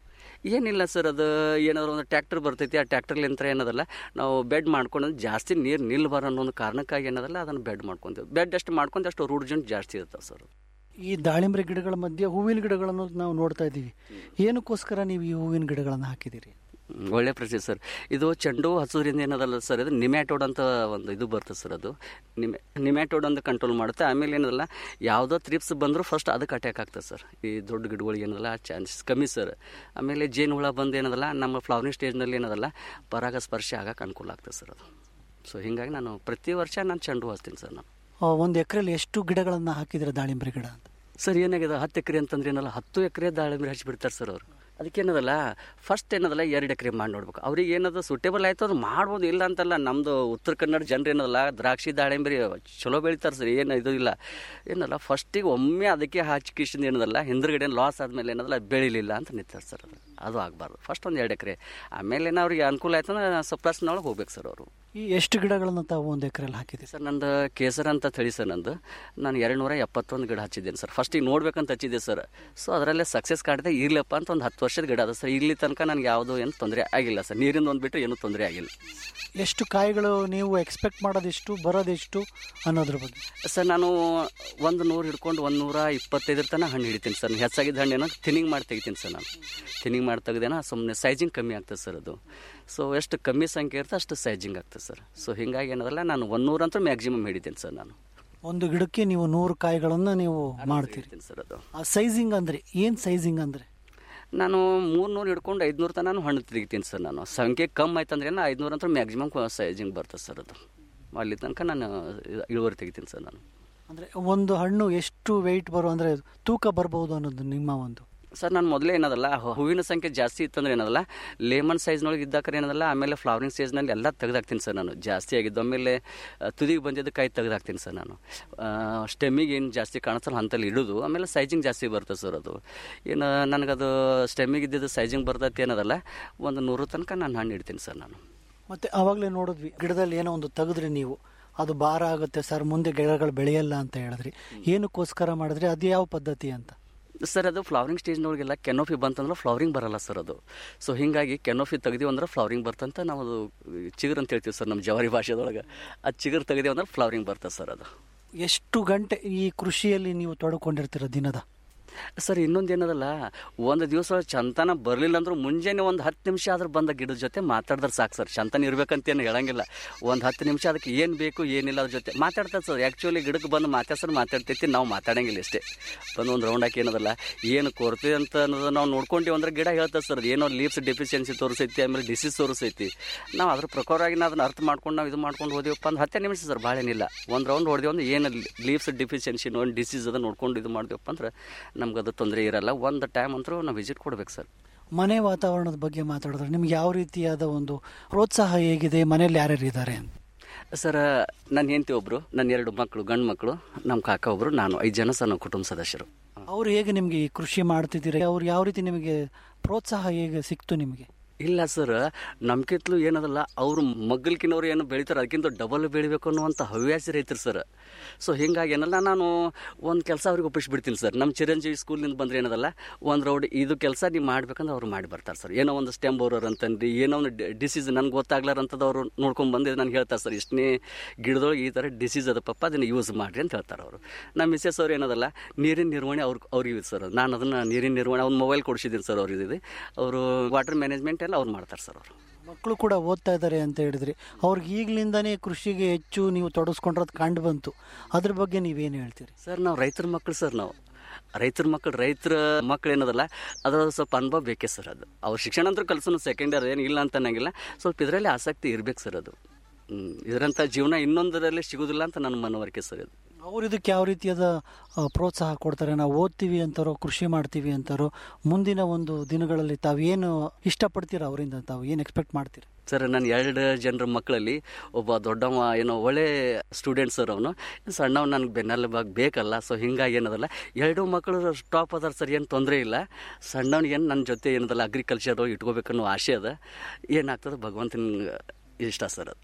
Speaker 9: ಏನಿಲ್ಲ ಸರ್ ಅದು ಏನಾದ್ರು ಒಂದು ಟ್ಯಾಕ್ಟರ್ ಬರ್ತೈತಿ ಆ ಟ್ಯಾಕ್ಟರ್ಲಿಂತ ಏನದಲ್ಲ ನಾವು ಬೆಡ್ ಮಾಡ್ಕೊಂಡು ಜಾಸ್ತಿ ನೀರು ನಿಲ್ಬಾರ ಅನ್ನೋ ಒಂದು ಕಾರಣಕ್ಕಾಗಿ ಏನದಲ್ಲ ಅದನ್ನು ಬೆಡ್ ಮಾಡ್ಕೊಂತೀವಿ ಬೆಡ್ ಎಷ್ಟು ಮಾಡ್ಕೊಂಡು ಅಷ್ಟು ರೂಟ್ ಜಂಟ್ ಜಾಸ್ತಿ ಇರ್ತವೆ ಸರ್
Speaker 8: ಈ ದಾಳಿಂಬೆ ಗಿಡಗಳ ಮಧ್ಯೆ ಹೂವಿನ ಗಿಡಗಳನ್ನು ನಾವು ನೋಡ್ತಾ ಇದ್ದೀವಿ ಏನಕ್ಕೋಸ್ಕರ ನೀವು ಈ ಹೂವಿನ ಗಿಡಗಳನ್ನು ಹಾಕಿದ್ದೀರಿ
Speaker 9: ಹ್ಮ್, ಒಳ್ಳೆ ಪ್ರಶ್ನೆ ಸರ್ ಇದು ಚೆಂಡು ಹಚ್ಚೋದ್ರಿಂದ ಏನದಲ್ಲ ಸರ್ ಇದು ನಿಮ್ಯಾಟೋಡ್ ಅಂತ ಒಂದು ಇದು ಬರ್ತದೆ ಸರ್ ಅದು ನಿಮೆ ನಿಮ್ಯಾಟೋಡ್ ಅಂತ ಕಂಟ್ರೋಲ್ ಮಾಡುತ್ತೆ ಆಮೇಲೆ ಏನದಲ್ಲ ಯಾವುದೋ ತ್ರಿಪ್ಸ್ ಬಂದರೂ ಫಸ್ಟ್ ಅದಕ್ಕೆ ಅಟ್ಯಾಕ್ ಆಗ್ತದೆ ಸರ್ ಈ ದೊಡ್ಡ ಗಿಡಗಳಿಗೆ ಏನದಲ್ಲ ಚಾನ್ಸಸ್ ಕಮ್ಮಿ ಸರ್ ಆಮೇಲೆ ಜೇನು ಹುಳ ಬಂದು ಏನದಲ್ಲ ನಮ್ಮ ಫ್ಲವರಿಂಗ್ ಸ್ಟೇಜ್ನಲ್ಲಿ ಏನದಲ್ಲ ಪರಾಗಸ್ಪರ್ಶ ಆಗಕ್ಕೆ ಅನುಕೂಲ ಆಗ್ತದೆ ಸರ್ ಅದು ಸೊ ಹೀಗಾಗಿ ನಾನು ಪ್ರತಿ ವರ್ಷ ನಾನು ಚೆಂಡು ಹೂ ಹಚ್ತೀನಿ ಸರ್ ನಾನು
Speaker 8: ಆ, ಒಂದು ಎಕರೆಯಲ್ಲಿ ಎಷ್ಟು ಗಿಡಗಳನ್ನು ಹಾಕಿದ್ದೀರಾ ದಾಳಿಂಬೆ ಗಿಡ ಅಂತ
Speaker 9: ಸರ್ ಏನಾಗಿದೆ ಹತ್ತು ಎಕರೆ ಅಂತಂದ್ರೆ ಏನಲ್ಲ ಹತ್ತು ಎಕರೆ ದಾಳಿಂಬೆ ಹಚ್ಚಿಬಿಡ್ತಾರೆ ಸರ್ ಅವರು ಅದಕ್ಕೇನದಲ್ಲ ಫಸ್ಟ್ ಏನದಲ್ಲ ಎರಡು ಎಕರೆ ಮಾಡಿ ನೋಡ್ಬೇಕು ಅವ್ರಿಗೆ ಏನದ ಸೂಟೇಬಲ್ ಆಯ್ತು ಅದು ಮಾಡ್ಬೋದು ಇಲ್ಲ ಅಂತಲ್ಲ ನಮ್ಮದು ಉತ್ತರ ಕನ್ನಡ ಜನರು ಏನದಲ್ಲ ದ್ರಾಕ್ಷಿ ದಾಳಿಂಬೆ ಚಲೋ ಬೆಳಿತಾರೆ ಸರ್ ಏನು ಇದು ಇಲ್ಲ ಏನಲ್ಲ ಫಸ್ಟಿಗೆ ಒಮ್ಮೆ ಅದಕ್ಕೆ ಹಚ್ಕಿಸಿಂದ ಏನದಲ್ಲ ಹಿಂದ್ಗಡೆ ಲಾಸ್ ಆದಮೇಲೆ ಏನದಲ್ಲ ಬೆಳಿಲಿಲ್ಲ ಅಂತ ನಿಂತಾರೆ ಸರ್ ಅದು ಅದು ಆಗಬಾರ್ದು ಫಸ್ಟ್ ಒಂದು ಎರಡು ಎಕರೆ ಆಮೇಲೆ ಏನೋ ಅವ್ರಿಗೆ ಅನುಕೂಲ ಆಯ್ತು ಅಂದ್ರೆ ಸಪ್ಲಸ್ನೊಳಗೆ ಹೋಗ್ಬೇಕು ಸರ್ ಅವರು
Speaker 8: ಈ ಎಷ್ಟು ಗಿಡಗಳನ್ನು ತಾವು ಒಂದು ಎಕರೆಯಲ್ಲಿ ಹಾಕಿದ್ದೀರಿ
Speaker 9: ಸರ್ ನಂದು ಕೇಸರ ಅಂತ ತಳಿ ಸರ್ ನಂದು ನಾನು ಎರಡು ನೂರ ಎಪ್ಪತ್ತೊಂದು ಗಿಡ ಹಚ್ಚಿದ್ದೇನೆ ಸರ್ ಫಸ್ಟಿಗೆ ನೋಡ್ಬೇಕಂತ ಹಚ್ಚಿದ್ದೆ ಸರ್ ಸೊ ಅದರಲ್ಲೇ ಸಕ್ಸಸ್ ಕಾಡಿದೆ ಇರ್ಲಪ್ಪ ಅಂತ ಒಂದು ಹತ್ತು ವರ್ಷದ ಗಿಡ ಅದ ಸರ್ ಇಲ್ಲಿ ತನಕ ನನಗೆ ಯಾವುದೂ ಏನು ತೊಂದರೆ ಆಗಿಲ್ಲ ಸರ್ ನೀರಿಂದ ಒಂದು ಬಿಟ್ಟರೆ ಏನೂ ತೊಂದರೆ ಆಗಿಲ್ಲ
Speaker 8: ಎಷ್ಟು ಕಾಯಿಗಳು ನೀವು ಎಕ್ಸ್ಪೆಕ್ಟ್ ಮಾಡೋದೆಷ್ಟು ಬರೋದೆಷ್ಟು ಅನ್ನೋದ್ರ ಬಗ್ಗೆ
Speaker 9: ಸರ್ ನಾನು ಒಂದು ನೂರು ಹಿಡ್ಕೊಂಡು ಒಂದು ನೂರ ಇಪ್ಪತ್ತೈದರ ತನಕ ಹಣ್ಣು ಹಿಡಿತೀನಿ ಸರ್ ಹೆಚ್ಚಾಗಿದ್ದ ಹಣ್ಣು ಏನೋ ಥಿನಿಂಗ್ ಮಾಡಿ ತೆಗಿತೀನಿ ಸರ್ ನಾನು ಥಿನಿಂಗ್ ಮಾಡಿ ತೆಗ್ದೇನ ಸುಮ್ಮನೆ ಸೈಜಿಂಗ್ ಕಮ್ಮಿ ಆಗ್ತದೆ ಸರ್ ಅದು ಸೊ ಎಷ್ಟು ಕಮ್ಮಿ ಸಂಖ್ಯೆ ಇರುತ್ತೆ ಅಷ್ಟು ಸೈಜಿಂಗ್ ಆಗ್ತದೆ ಸರ್ ಸೊ ಹಿಂಗಾಗಿ ಏನದಲ್ಲ ನಾನು ಒಂದು ನೂರಂತೂ ಮ್ಯಾಕ್ಸಿಮಮ್ ಹಿಡಿತೀನಿ ಸರ್ ನಾನು
Speaker 8: ಒಂದು ಗಿಡಕ್ಕೆ ನೀವು ನೂರು ಕಾಯಿಗಳನ್ನು ನೀವು ಮಾಡ್ತೀರಿ
Speaker 9: ಹಿಡಿತೀನಿ ಸರ್ ಅದು
Speaker 8: ಆ ಸೈಜಿಂಗ್ ಅಂದರೆ ಏನು ಸೈಜಿಂಗ್ ಅಂದರೆ
Speaker 9: ನಾನು ಮೂರ್ನೂರು ಹಿಡ್ಕೊಂಡು ಐದುನೂರು ತನಕ ನಾನು ಹಣ್ಣು ತೆಗಿತೀನಿ ಸರ್ ನಾನು ಸಂಖ್ಯೆ ಕಮ್ಮಿ ಆಯ್ತು ಅಂದ್ರೆ ಐದುನೂರು ಅಂತ ಮ್ಯಾಕ್ಸಿಮಮ್ ಸೈಜಿಂಗ್ ಬರ್ತದೆ ಸರ್ ಅದು ಅಲ್ಲಿ ತನಕ ನಾನು ಇದು- ಇಳುವರಿ ತೆಗಿತೀನಿ ಸರ್ ನಾನು
Speaker 8: ಅಂದರೆ ಒಂದು ಹಣ್ಣು ಎಷ್ಟು ವೆಯ್ಟ್ ಬರೋ ಅಂದರೆ ತೂಕ ಬರ್ಬೋದು ಅನ್ನೋದು ನಿಮ್ಮ ಒಂದು
Speaker 9: ಸರ್ ನಾನು ಮೊದಲೇ ಏನದಲ್ಲ ಹೂ- ಹೂವಿನ ಸಂಖ್ಯೆ ಜಾಸ್ತಿ ಇತ್ತಂದ್ರೆ ಏನದಲ್ಲ ಲೇಮನ್ ಸೈಜ್ನೊಳಗೆ ಇದ್ದಾಕರೆ ಏನದಲ್ಲ ಆಮೇಲೆ ಫ್ಲವರಿಂಗ್ ಸ್ಟೇಜ್ನಲ್ಲಿ ಎಲ್ಲ ತೆಗೆದಾಕ್ತೀನಿ ಸರ್ ನಾನು ಜಾಸ್ತಿ ಆಗಿದ್ದು ಆಮೇಲೆ ಆ, ತುದಿಗೆ ಬಂದಿದ್ದು ಕೈ ತೆಗೆದಾಕ್ತೀನಿ ಸರ್ ನಾನು ಸ್ಟೆಮ್ಮಿಗೆ ಏನು ಜಾಸ್ತಿ ಕಾಣಿಸಲ್ಲ ಅಂತಲ್ಲಿ ಇಡೋದು ಆಮೇಲೆ ಸೈಜಿಂಗ್ ಜಾಸ್ತಿ ಬರ್ತದೆ ಸರ್ ಅದು ಏನು ನನಗದು ಸ್ಟೆಮ್ಮಿಗೆ ಇದ್ದಿದ್ದು ಸೈಜಿಂಗ್ ಬರ್ತೈತೆ ಏನದಲ್ಲ ಒಂದು ನೂರು ತನಕ ನಾನು ಹಣ್ಣು ಇಡ್ತೀನಿ ಸರ್ ನಾನು
Speaker 8: ಮತ್ತು ಆವಾಗಲೇ ನೋಡಿದ್ವಿ ಗಿಡದಲ್ಲಿ ಏನೋ ಒಂದು ತೆಗೆದ್ರಿ ನೀವು ಅದು ಭಾರ ಆಗುತ್ತೆ ಸರ್ ಮುಂದೆ ಗಿಡಗಳು ಬೆಳೆಯಲ್ಲ ಅಂತ ಹೇಳಿದ್ರಿ ಏನಕ್ಕೋಸ್ಕರ ಮಾಡಿದ್ರಿ ಅದು ಯಾವ ಪದ್ಧತಿ ಅಂತ
Speaker 9: ಸರ್ ಅದು ಫ್ಲವರಿಂಗ್ ಸ್ಟೇಜ್ನೊಳಗೆಲ್ಲ ಕೆನೋಫಿ ಬಂತಂದ್ರೆ ಫ್ಲವರಿಂಗ್ ಬರಲ್ಲ ಸರ್ ಅದು ಸೊ ಹಿಂಗಾಗಿ ಕೆನೋಫಿ ತೆಗ್ದೀವಿ ಅಂದ್ರೆ ಫ್ಲವರಿಂಗ್ ಬರ್ತಂತ ನಾವು ಅದು ಚಿಗುರು ಅಂತ ಹೇಳ್ತೀವಿ ಸರ್ ನಮ್ಮ ಜವಾರಿ ಭಾಷೆದೊಳಗೆ ಆ ಚಿಗುರು ತೆಗ್ದೀವಿ ಅಂದ್ರೆ ಫ್ಲವರಿಂಗ್ ಬರ್ತದೆ ಸರ್ ಅದು
Speaker 8: ಎಷ್ಟು ಗಂಟೆ ಈ ಕೃಷಿಯಲ್ಲಿ ನೀವು ತೊಡ್ಕೊಂಡಿರ್ತೀರ ದಿನದ
Speaker 9: ಸರ್ ಇನ್ನೊಂದು ಏನದಲ್ಲ ಒಂದು ದಿವಸ ಚಂತನ ಬರಲಿಲ್ಲ ಅಂದ್ರೂ ಮುಂಜಾನೆ ಒಂದು ಹತ್ತು ನಿಮಿಷ ಆದ್ರೂ ಬಂದ ಗಿಡದ ಜೊತೆ ಮಾತಾಡಿದ್ರೆ ಸಾಕು ಸರ್ ಚಂತನ ಇರ್ಬೇಕಂತೇನು ಹೇಳಂಗಿಲ್ಲ ಒಂದು ಹತ್ತು ನಿಮಿಷ ಅದಕ್ಕೆ ಏನು ಬೇಕು ಏನಿಲ್ಲ ಅದ್ರ ಜೊತೆ ಮಾತಾಡ್ತದೆ ಸರ್ ಆ್ಯಕ್ಚುಲಿ ಗಿಡಕ್ಕೆ ಬಂದು ಮಾತಾಡ್ಸೋರು ಮಾತಾಡ್ತೈತಿ ನಾವು ಮಾತಾಡಂಗಿಲ್ಲ ಇಷ್ಟೇ ಬಂದು ಒಂದು ರೌಂಡ್ ಹಾಕಿ ಏನದಲ್ಲ ಏನು ಕೊರತೆ ಅಂತ ಅನ್ನೋದು ನಾವು ನೋಡ್ಕೊಂತೀವಿ ಅಂದ್ರೆ ಗಿಡ ಹೇಳ್ತದೆ ಸರ್ ಏನೋ ಲೀವ್ಸ್ ಡೆಫಿಷಿಯನ್ಸಿ ತೋರಿಸೈತಿ ಆಮೇಲೆ ಡಿಸೀಸ್ ತೋರಿಸೈತಿ ನಾವು ಅದ್ರ ಪ್ರಕಾರವಾಗಿ ನಾವು ಅದನ್ನ ಅರ್ಥ ಮಾಡ್ಕೊಂಡು ನಾವು ಇದು ಮಾಡ್ಕೊಂಡು ಹೋದಿವಪ್ಪ ಅಂದ್ರೆ ಹತ್ತೇ ನಿಮಿಷ ಸರ್ ಭಾಳ ಏನಿಲ್ಲ ಒಂದು ರೌಂಡ್ ಹೊಡೆದೇವು ಅಂದ್ರೆ ಏನು ಲೀವ್ಸ್ ಡೆಫಿಷಿಯನ್ಸಿ ಒಂದು ಡಿಸೀಸ್ ಅದ ನೋಡ್ಕೊಂಡು ಇದು ಮಾಡಿದೆವಪ್ಪ ಅಂದ್ರೆ ನಮ್ಗೆ ಅದು ತೊಂದರೆ ಇರಲ್ಲ ಒಂದು ಟೈಮ್ ಅಂತೂ ನಾವು ವಿಸಿಟ್ ಕೊಡ್ಬೇಕು ಸರ್
Speaker 8: ಮನೆ ವಾತಾವರಣದ ಬಗ್ಗೆ ಮಾತಾಡಿದ್ರೆ ನಿಮ್ಗೆ ಯಾವ ರೀತಿಯಾದ ಒಂದು ಪ್ರೋತ್ಸಾಹ ಹೇಗಿದೆ ಮನೆಯಲ್ಲಿ ಯಾರ್ಯಾರು ಇದ್ದಾರೆ ಅಂತ
Speaker 9: ಸರ್ ನನ್ನ ಹೆಂಡತಿ ಒಬ್ಬರು ನನ್ನ ಎರಡು ಮಕ್ಕಳು ಗಂಡು ಮಕ್ಕಳು ನಮ್ಮ ಕಾಕ ಒಬ್ಬರು ನಾನು ಐದು ಜನ ಸರ್ ನಮ್ಮ ಕುಟುಂಬ ಸದಸ್ಯರು
Speaker 8: ಅವ್ರು ಹೇಗೆ ನಿಮಗೆ ಈ ಕೃಷಿ ಮಾಡ್ತಿದ್ದೀರಿ ಅವ್ರು ಯಾವ ರೀತಿ ನಿಮಗೆ ಪ್ರೋತ್ಸಾಹ ಹೇಗೆ ಸಿಕ್ತು ನಿಮಗೆ
Speaker 9: ಇಲ್ಲ ಸರ್ ನಮ್ಕಿತ್ಲು ಏನದಲ್ಲ ಅವರು ಮಗ್ಗಲ್ಕಿನವ್ರು ಏನು ಬೆಳಿತಾರೆ ಅದಕ್ಕಿಂತ ಡಬಲ್ ಬೆಳಿಬೇಕು ಅನ್ನುವಂಥ ಹವ್ಯಾಸ ರೈತರು ಸರ್ ಸೊ ಹಿಂಗಾಗಿ ಏನಲ್ಲ ನಾನು ಒಂದು ಕೆಲಸ ಅವ್ರಿಗೆ ಒಪ್ಪಿಸ್ಬಿಡ್ತೀನಿ ಸರ್ ನಮ್ಮ ಚಿರಂಜೀವಿ ಸ್ಕೂಲ್ನಿಂದ ಬಂದ್ರೆ ಏನದಲ್ಲ ಒಂದು ರೌಡ್ ಇದು ಕೆಲಸ ನೀವು ಮಾಡ್ಬೇಕಂದ್ರೆ ಅವ್ರು ಮಾಡಿ ಬರ್ತಾರೆ ಸರ್ ಏನೋ ಒಂದು ಸ್ಟೆಮ್ ಬೋರರ್ ಅಂತಂದು ಏನೋ ಒಂದು ಡಿಸೀಸ್ ನನಗೆ ಗೊತ್ತಾಗ್ಲಾರಂಥದ್ದು ಅವರು ನೋಡ್ಕೊಂಡು ಬಂದು ನನಗೆ ಹೇಳ್ತಾರೆ ಸರ್ ಇಷ್ಟನೇ ಗಿಡದೊಳಗೆ ಈ ಥರ ಡಿಸೀಸ್ ಅದ ಪಪ್ಪ ಅದನ್ನು ಯೂಸ್ ಮಾಡಿರಿ ಅಂತ ಹೇಳ್ತಾರೆ ಅವರು ನಮ್ಮ ಮಿಸ್ಸಸ್ ಅವ್ರು ಏನದಲ್ಲ ನೀರಿನ ನಿರ್ವಹಣೆ ಅವ್ರಿಗೆ ಅವ್ರಿಗೆ ಸರ್ ನಾನು ಅದನ್ನು ನೀರಿನ ನಿರ್ವಹಣೆ ಅವ್ನು ಮೊಬೈಲ್ ಕೊಡಿಸಿದ್ದೀನಿ ಸರ್ ಅವ್ರಿಗೆ ಇದು ಅವರು ವಾಟರ್ ಮ್ಯಾನೇಜ್ಮೆಂಟ್ ಎಲ್ಲ ಅವ್ರು ಮಾಡ್ತಾರೆ ಸರ್ ಅವರು
Speaker 8: ಮಕ್ಕಳು ಕೂಡ ಓದ್ತಾ ಇದ್ದಾರೆ ಅಂತ ಹೇಳಿದ್ರಿ ಅವ್ರಿಗೆ ಈಗಲಿಂದನೇ ಕೃಷಿಗೆ ಹೆಚ್ಚು ನೀವು ತೊಡಗಿಸ್ಕೊಂಡ್ರದ್ದು ಕಂಡು ಬಂತು ಅದ್ರ ಬಗ್ಗೆ ನೀವೇನು ಹೇಳ್ತೀರಿ
Speaker 9: ಸರ್ ನಾವು ರೈತರ ಮಕ್ಕಳು ಸರ್ ನಾವು ರೈತರ ಮಕ್ಕಳು ರೈತರ ಮಕ್ಕಳು ಏನದಲ್ಲ ಅದರ ಸ್ವಲ್ಪ ಅನುಭವ ಬೇಕೇ ಸರ್ ಅದು ಅವ್ರ ಶಿಕ್ಷಣ ಅಂತೂ ಕಲ್ಸೋನು ಸೆಕೆಂಡರಿ ಏನು ಇಲ್ಲ ಅಂತ ಅನ್ನಂಗಿಲ್ಲ ಸ್ವಲ್ಪ ಇದರಲ್ಲಿ ಆಸಕ್ತಿ ಇರ್ಬೇಕು ಸರ್ ಅದು ಹ್ಮ್. ಇದರಂಥ ಜೀವನ ಇನ್ನೊಂದರಲ್ಲಿ ಸಿಗೋದಿಲ್ಲ ಅಂತ ನನ್ನ ಮನವರಿಕೆ ಸರ್ ಇದು
Speaker 8: ಅವ್ರು ಇದಕ್ಕೆ ಯಾವ ರೀತಿಯಾದ ಆ, ಪ್ರೋತ್ಸಾಹ ಕೊಡ್ತಾರೆ ನಾವು ಓದ್ತೀವಿ ಅಂತಾರೋ ಕೃಷಿ ಮಾಡ್ತೀವಿ ಅಂತಾರೋ ಮುಂದಿನ ಒಂದು ದಿನಗಳಲ್ಲಿ ತಾವೇನು ಇಷ್ಟಪಡ್ತೀರಾ ಅವರಿಂದ ತಾವು ಏನು ಎಕ್ಸ್ಪೆಕ್ಟ್ ಮಾಡ್ತೀರಾ
Speaker 9: ಸರ್ ನನ್ನ ಎರಡು ಜನರ ಮಕ್ಕಳಲ್ಲಿ ಒಬ್ಬ ದೊಡ್ಡವ ಏನೋ ಒಳ್ಳೆ ಸ್ಟೂಡೆಂಟ್ ಸರ್ ಅವನು ಸಣ್ಣವ್ ನನಗೆ ಬೆನ್ನೆಲುಬಾಗಿ ಬೇಕಲ್ಲ ಸೊ ಹಿಂಗಾಗಿ ಏನದಲ್ಲ ಎರಡು ಮಕ್ಕಳು ಟಾಪ್ ಅದಾರ ಸರ್ ಏನು ತೊಂದರೆ ಇಲ್ಲ ಸಣ್ಣವ್ನಿಗೆ ಏನು ನನ್ನ ಜೊತೆ ಏನದಲ್ಲ ಅಗ್ರಿಕಲ್ಚರ್ ಇಟ್ಕೋಬೇಕನ್ನೋ ಆಸೆ ಅದ ಏನಾಗ್ತದೆ ಭಗವಂತನ ಇಷ್ಟ ಸರ್ ಅದು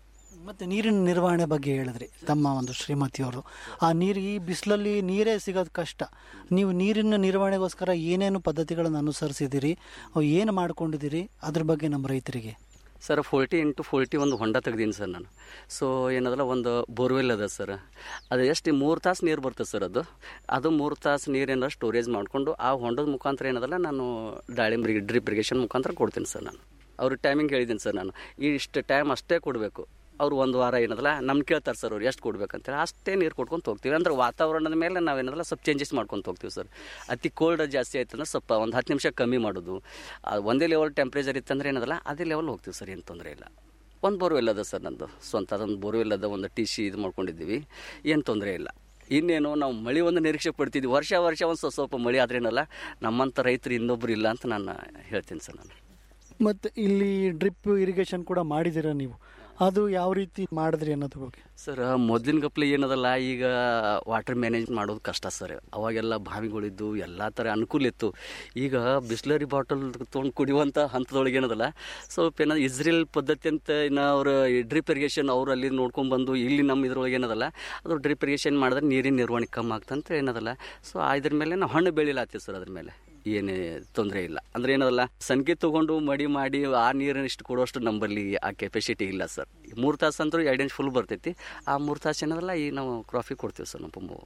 Speaker 8: ಮತ್ತೆ ನೀರಿನ ನಿರ್ವಹಣೆ ಬಗ್ಗೆ ಹೇಳಿದ್ರಿ ತಮ್ಮ ಒಂದು ಶ್ರೀಮತಿಯವರು ಆ ನೀರು ಈ ಬಿಸಿಲಲ್ಲಿ ನೀರೇ ಸಿಗೋದು ಕಷ್ಟ ನೀವು ನೀರಿನ ನಿರ್ವಹಣೆಗೋಸ್ಕರ ಏನೇನು ಪದ್ಧತಿಗಳನ್ನು ಅನುಸರಿಸಿದ್ದೀರಿ ಅವು ಏನು ಮಾಡ್ಕೊಂಡಿದ್ದೀರಿ ಅದ್ರ ಬಗ್ಗೆ ನಮ್ಮ ರೈತರಿಗೆ
Speaker 9: ಸರ್ ಫೋರ್ಟಿ ಇಂಟು ಫೋರ್ಟಿ ಒಂದು ಹೊಂಡ ತೆಗ್ದೀನಿ ಸರ್ ನಾನು ಸೊ ಏನದಲ್ಲ ಒಂದು ಬೋರ್ವೆಲ್ ಅದ ಸರ್ ಅದು ಎಷ್ಟು ಮೂರು ತಾಸು ನೀರು ಬರ್ತದೆ ಸರ್ ಅದು ಅದು ಮೂರು ತಾಸು ನೀರೇನಾರ ಸ್ಟೋರೇಜ್ ಮಾಡಿಕೊಂಡು ಆ ಹೊಂಡದ ಮುಖಾಂತರ ಏನದಲ್ಲ ನಾನು ದಾಳಿಂಬ್ರಿಗೆ ಡ್ರಿಪ್ ಇರಿಗೇಷನ್ ಮುಖಾಂತರ ಕೊಡ್ತೀನಿ ಸರ್ ನಾನು ಅವ್ರಿಗೆ ಟೈಮಿಂಗ್ ಹೇಳಿದ್ದೀನಿ ಸರ್ ನಾನು ಈ ಇಷ್ಟು ಟೈಮ್ ಅಷ್ಟೇ ಕೊಡಬೇಕು ಅವ್ರು ಒಂದು ವಾರ ಏನದಲ್ಲ ನಮ್ಗೆ ಕೇಳ್ತಾರೆ ಸರ್ ಅವ್ರು ಎಷ್ಟು ಕೊಡ್ಬೇಕಂತೇಳಿ ಅಷ್ಟೇ ನೀರು ಕೊಡ್ಕೊಂತ ಹೋಗ್ತೀವಿ ಅಂದ್ರೆ ವಾತಾವರಣದ ಮೇಲೆ ನಾವೇನದಲ್ಲ ಸ್ವಲ್ಪ ಚೇಂಜಸ್ ಮಾಡ್ಕೊಂತ ಹೋಗ್ತೀವಿ ಸರ್ ಅತಿ ಕೋಲ್ಡ್ ಜಾಸ್ತಿ ಆಯ್ತು ಅಂದ್ರೆ ಸ್ವಲ್ಪ ಒಂದು ಹತ್ತು ನಿಮಿಷ ಕಮ್ಮಿ ಮಾಡೋದು ಆ ಒಂದೇ ಲೆವೆಲ್ ಟೆಂಪ್ರೇಚರ್ ಇತ್ತಂದ್ರೆ ಏನದಲ್ಲ ಅದೇ ಲೆವೆಲ್ ಹೋಗ್ತೀವಿ ಸರ್ ಏನು ತೊಂದರೆ ಇಲ್ಲ ಒಂದು ಬೋರ್ವೆಲ್ ಅದ ಸರ್ ನಂದು ಸ್ವಂತ ಅದೊಂದು ಬೋರ್ವೆಲ್ ಅದ ಒಂದು ಟಿ ಸಿ ಇದು ಮಾಡ್ಕೊಂಡಿದ್ದೀವಿ ಏನು ತೊಂದರೆ ಇಲ್ಲ ಇನ್ನೇನು ನಾವು ಮಳೆ ಒಂದು ನಿರೀಕ್ಷೆ ಪಡ್ತಿದ್ವಿ ವರ್ಷ ವರ್ಷ ಒಂದು ಸ್ವಲ್ಪ ಸ್ವಲ್ಪ ಮಳೆ ಆದ್ರೇನಲ್ಲ ನಮ್ಮಂಥ ರೈತರು ಇನ್ನೊಬ್ರು ಇಲ್ಲ ಅಂತ ನಾನು ಹೇಳ್ತೀನಿ ಸರ್ ನಾನು
Speaker 8: ಮತ್ತು ಇಲ್ಲಿ ಡ್ರಿಪ್ ಇರಿಗೇಷನ್ ಕೂಡ ಮಾಡಿದ್ದೀರಾ ನೀವು ಅದು ಯಾವ ರೀತಿ ಮಾಡಿದ್ರಿ ಅನ್ನೋದ್ರ ಬಗ್ಗೆ
Speaker 9: ಸರ್ ಮೊದಲಿನ ಗಪ್ಲೆ ಏನದಲ್ಲ ಈಗ ವಾಟರ್ ಮ್ಯಾನೇಜ್ ಮಾಡೋದು ಕಷ್ಟ ಸರ್ ಅವಾಗೆಲ್ಲ ಬಾವಿಗಳಿದ್ದು ಎಲ್ಲ ಥರ ಅನುಕೂಲ ಇತ್ತು ಈಗ ಬಿಸ್ಲರಿ ಬಾಟಲ್ ತೊಗೊಂಡು ಕುಡಿಯುವಂಥ ಹಂತದೊಳಗೆ ಏನದಲ್ಲ ಸ್ವಲ್ಪ ಏನಾದ್ರು ಇಸ್ರೇಲ್ ಪದ್ಧತಿ ಅಂತ ಇನ್ನು ಅವರು ಡ್ರಿಪ್ ಇರಿಗೇಷನ್ ಅವ್ರು ಅಲ್ಲಿ ನೋಡ್ಕೊಂಡು ಬಂದು ಇಲ್ಲಿ ನಮ್ಮ ಇದ್ರೊಳಗೆ ಏನದಲ್ಲ ಅದು ಡ್ರಿಪ್ ಇರಿಗೇಷನ್ ಮಾಡಿದ್ರೆ ನೀರಿನ ನಿರ್ವಹಣೆ ಕಮ್ಮಿ ಆಗ್ತಂತ ಏನದಲ್ಲ ಸೊ ಇದ್ರ ಮೇಲೆ ನಾವು ಹಣ್ಣು ಬೆಳಿಲಾತ್ತೀವಿ ಸರ್ ಅದ್ರ ಮೇಲೆ ಏನೇ ತೊಂದರೆ ಇಲ್ಲ ಅಂದ್ರೆ ಏನದಲ್ಲ ಸಂಖ್ಯೆ ತಗೊಂಡು ಮಡಿ ಮಾಡಿ ಆ ನೀರನ್ನ ಇಷ್ಟು ಕೊಡುವಷ್ಟು ನಂಬಲ್ಲಿ ಆ ಕೆಪಾಸಿಟಿ ಇಲ್ಲ ಸರ್ ಮೂರು ತಾಸು ಅಂತೂ ಎರಡು ಇಂಚ್ ಫುಲ್ ಬರ್ತೈತಿ ಆ ಮೂರು ತಾಸು ಏನದಲ್ಲ ಈ ನಾವು ಕ್ರಾಫಿಗೆ ಕೊಡ್ತೀವಿ ಸರ್ ನಮ್ಮ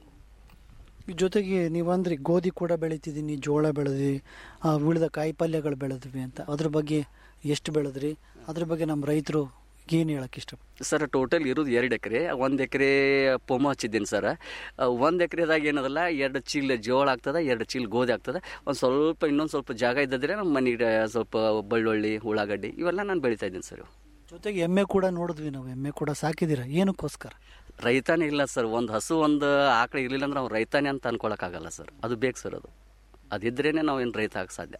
Speaker 8: ಈ ಜೊತೆಗೆ ನೀವು ಅಂದ್ರಿ ಗೋಧಿ ಕೂಡ ಬೆಳಿತಿದ್ದೀನಿ ಜೋಳ ಬೆಳೆದ್ವಿ ಆ, ಉಳಿದ ಕಾಯಿ ಪಲ್ಯಗಳು ಬೆಳೆದ್ವಿ ಅಂತ ಅದ್ರ ಬಗ್ಗೆ ಎಷ್ಟು ಬೆಳೆದ್ರಿ ಅದ್ರ ಬಗ್ಗೆ ನಮ್ಮ ರೈತರು ಏನು ಹೇಳಕ್ಕೆ ಇಷ್ಟ
Speaker 9: ಸರ್ ಟೋಟಲ್ ಇರೋದು ಎರಡು ಎಕರೆ ಒಂದು ಎಕರೆ ಪೊಮ ಹಚ್ಚಿದ್ದೀನಿ ಸರ್ ಒಂದು ಎಕರೆದಾಗ ಏನದಲ್ಲ ಎರಡು ಚೀಲ ಜೋಳ ಆಗ್ತದೆ ಎರಡು ಚೀಲ ಗೋಧಿ ಆಗ್ತದೆ ಒಂದು ಸ್ವಲ್ಪ ಇನ್ನೊಂದು ಸ್ವಲ್ಪ ಜಾಗ ಇದ್ದಿದ್ರೆ ನಮ್ಮ ಮನೆಗೆ ಸ್ವಲ್ಪ ಬೆಳ್ಳುಳ್ಳಿ ಉಳ್ಳಾಗಡ್ಡಿ ಇವೆಲ್ಲ ನಾನು ಬೆಳಿತಾ ಇದ್ದೀನಿ ಸರ್
Speaker 8: ಜೊತೆಗೆ ಎಮ್ಮೆ ಕೂಡ ನೋಡಿದ್ವಿ ನಾವು ಎಮ್ಮೆ ಕೂಡ ಸಾಕಿದ್ದೀರಾ ಏನಕ್ಕೋಸ್ಕರ
Speaker 9: ರೈತಾನೇ ಇಲ್ಲ ಸರ್ ಒಂದು ಹಸು ಒಂದು ಆಕಳ ಇರಲಿಲ್ಲ ಅಂದ್ರೆ ಅವ್ನು ರೈತಾನೆ ಅಂತ ಅನ್ಕೊಳಕ್ಕಾಗಲ್ಲ ಸರ್ ಅದು ಬೇಕು ಸರ್ ಅದು ಅದಿದ್ರೇ ನಾವು ಏನು ರೈತ ಆಗಕ್ಕೆ ಸಾಧ್ಯ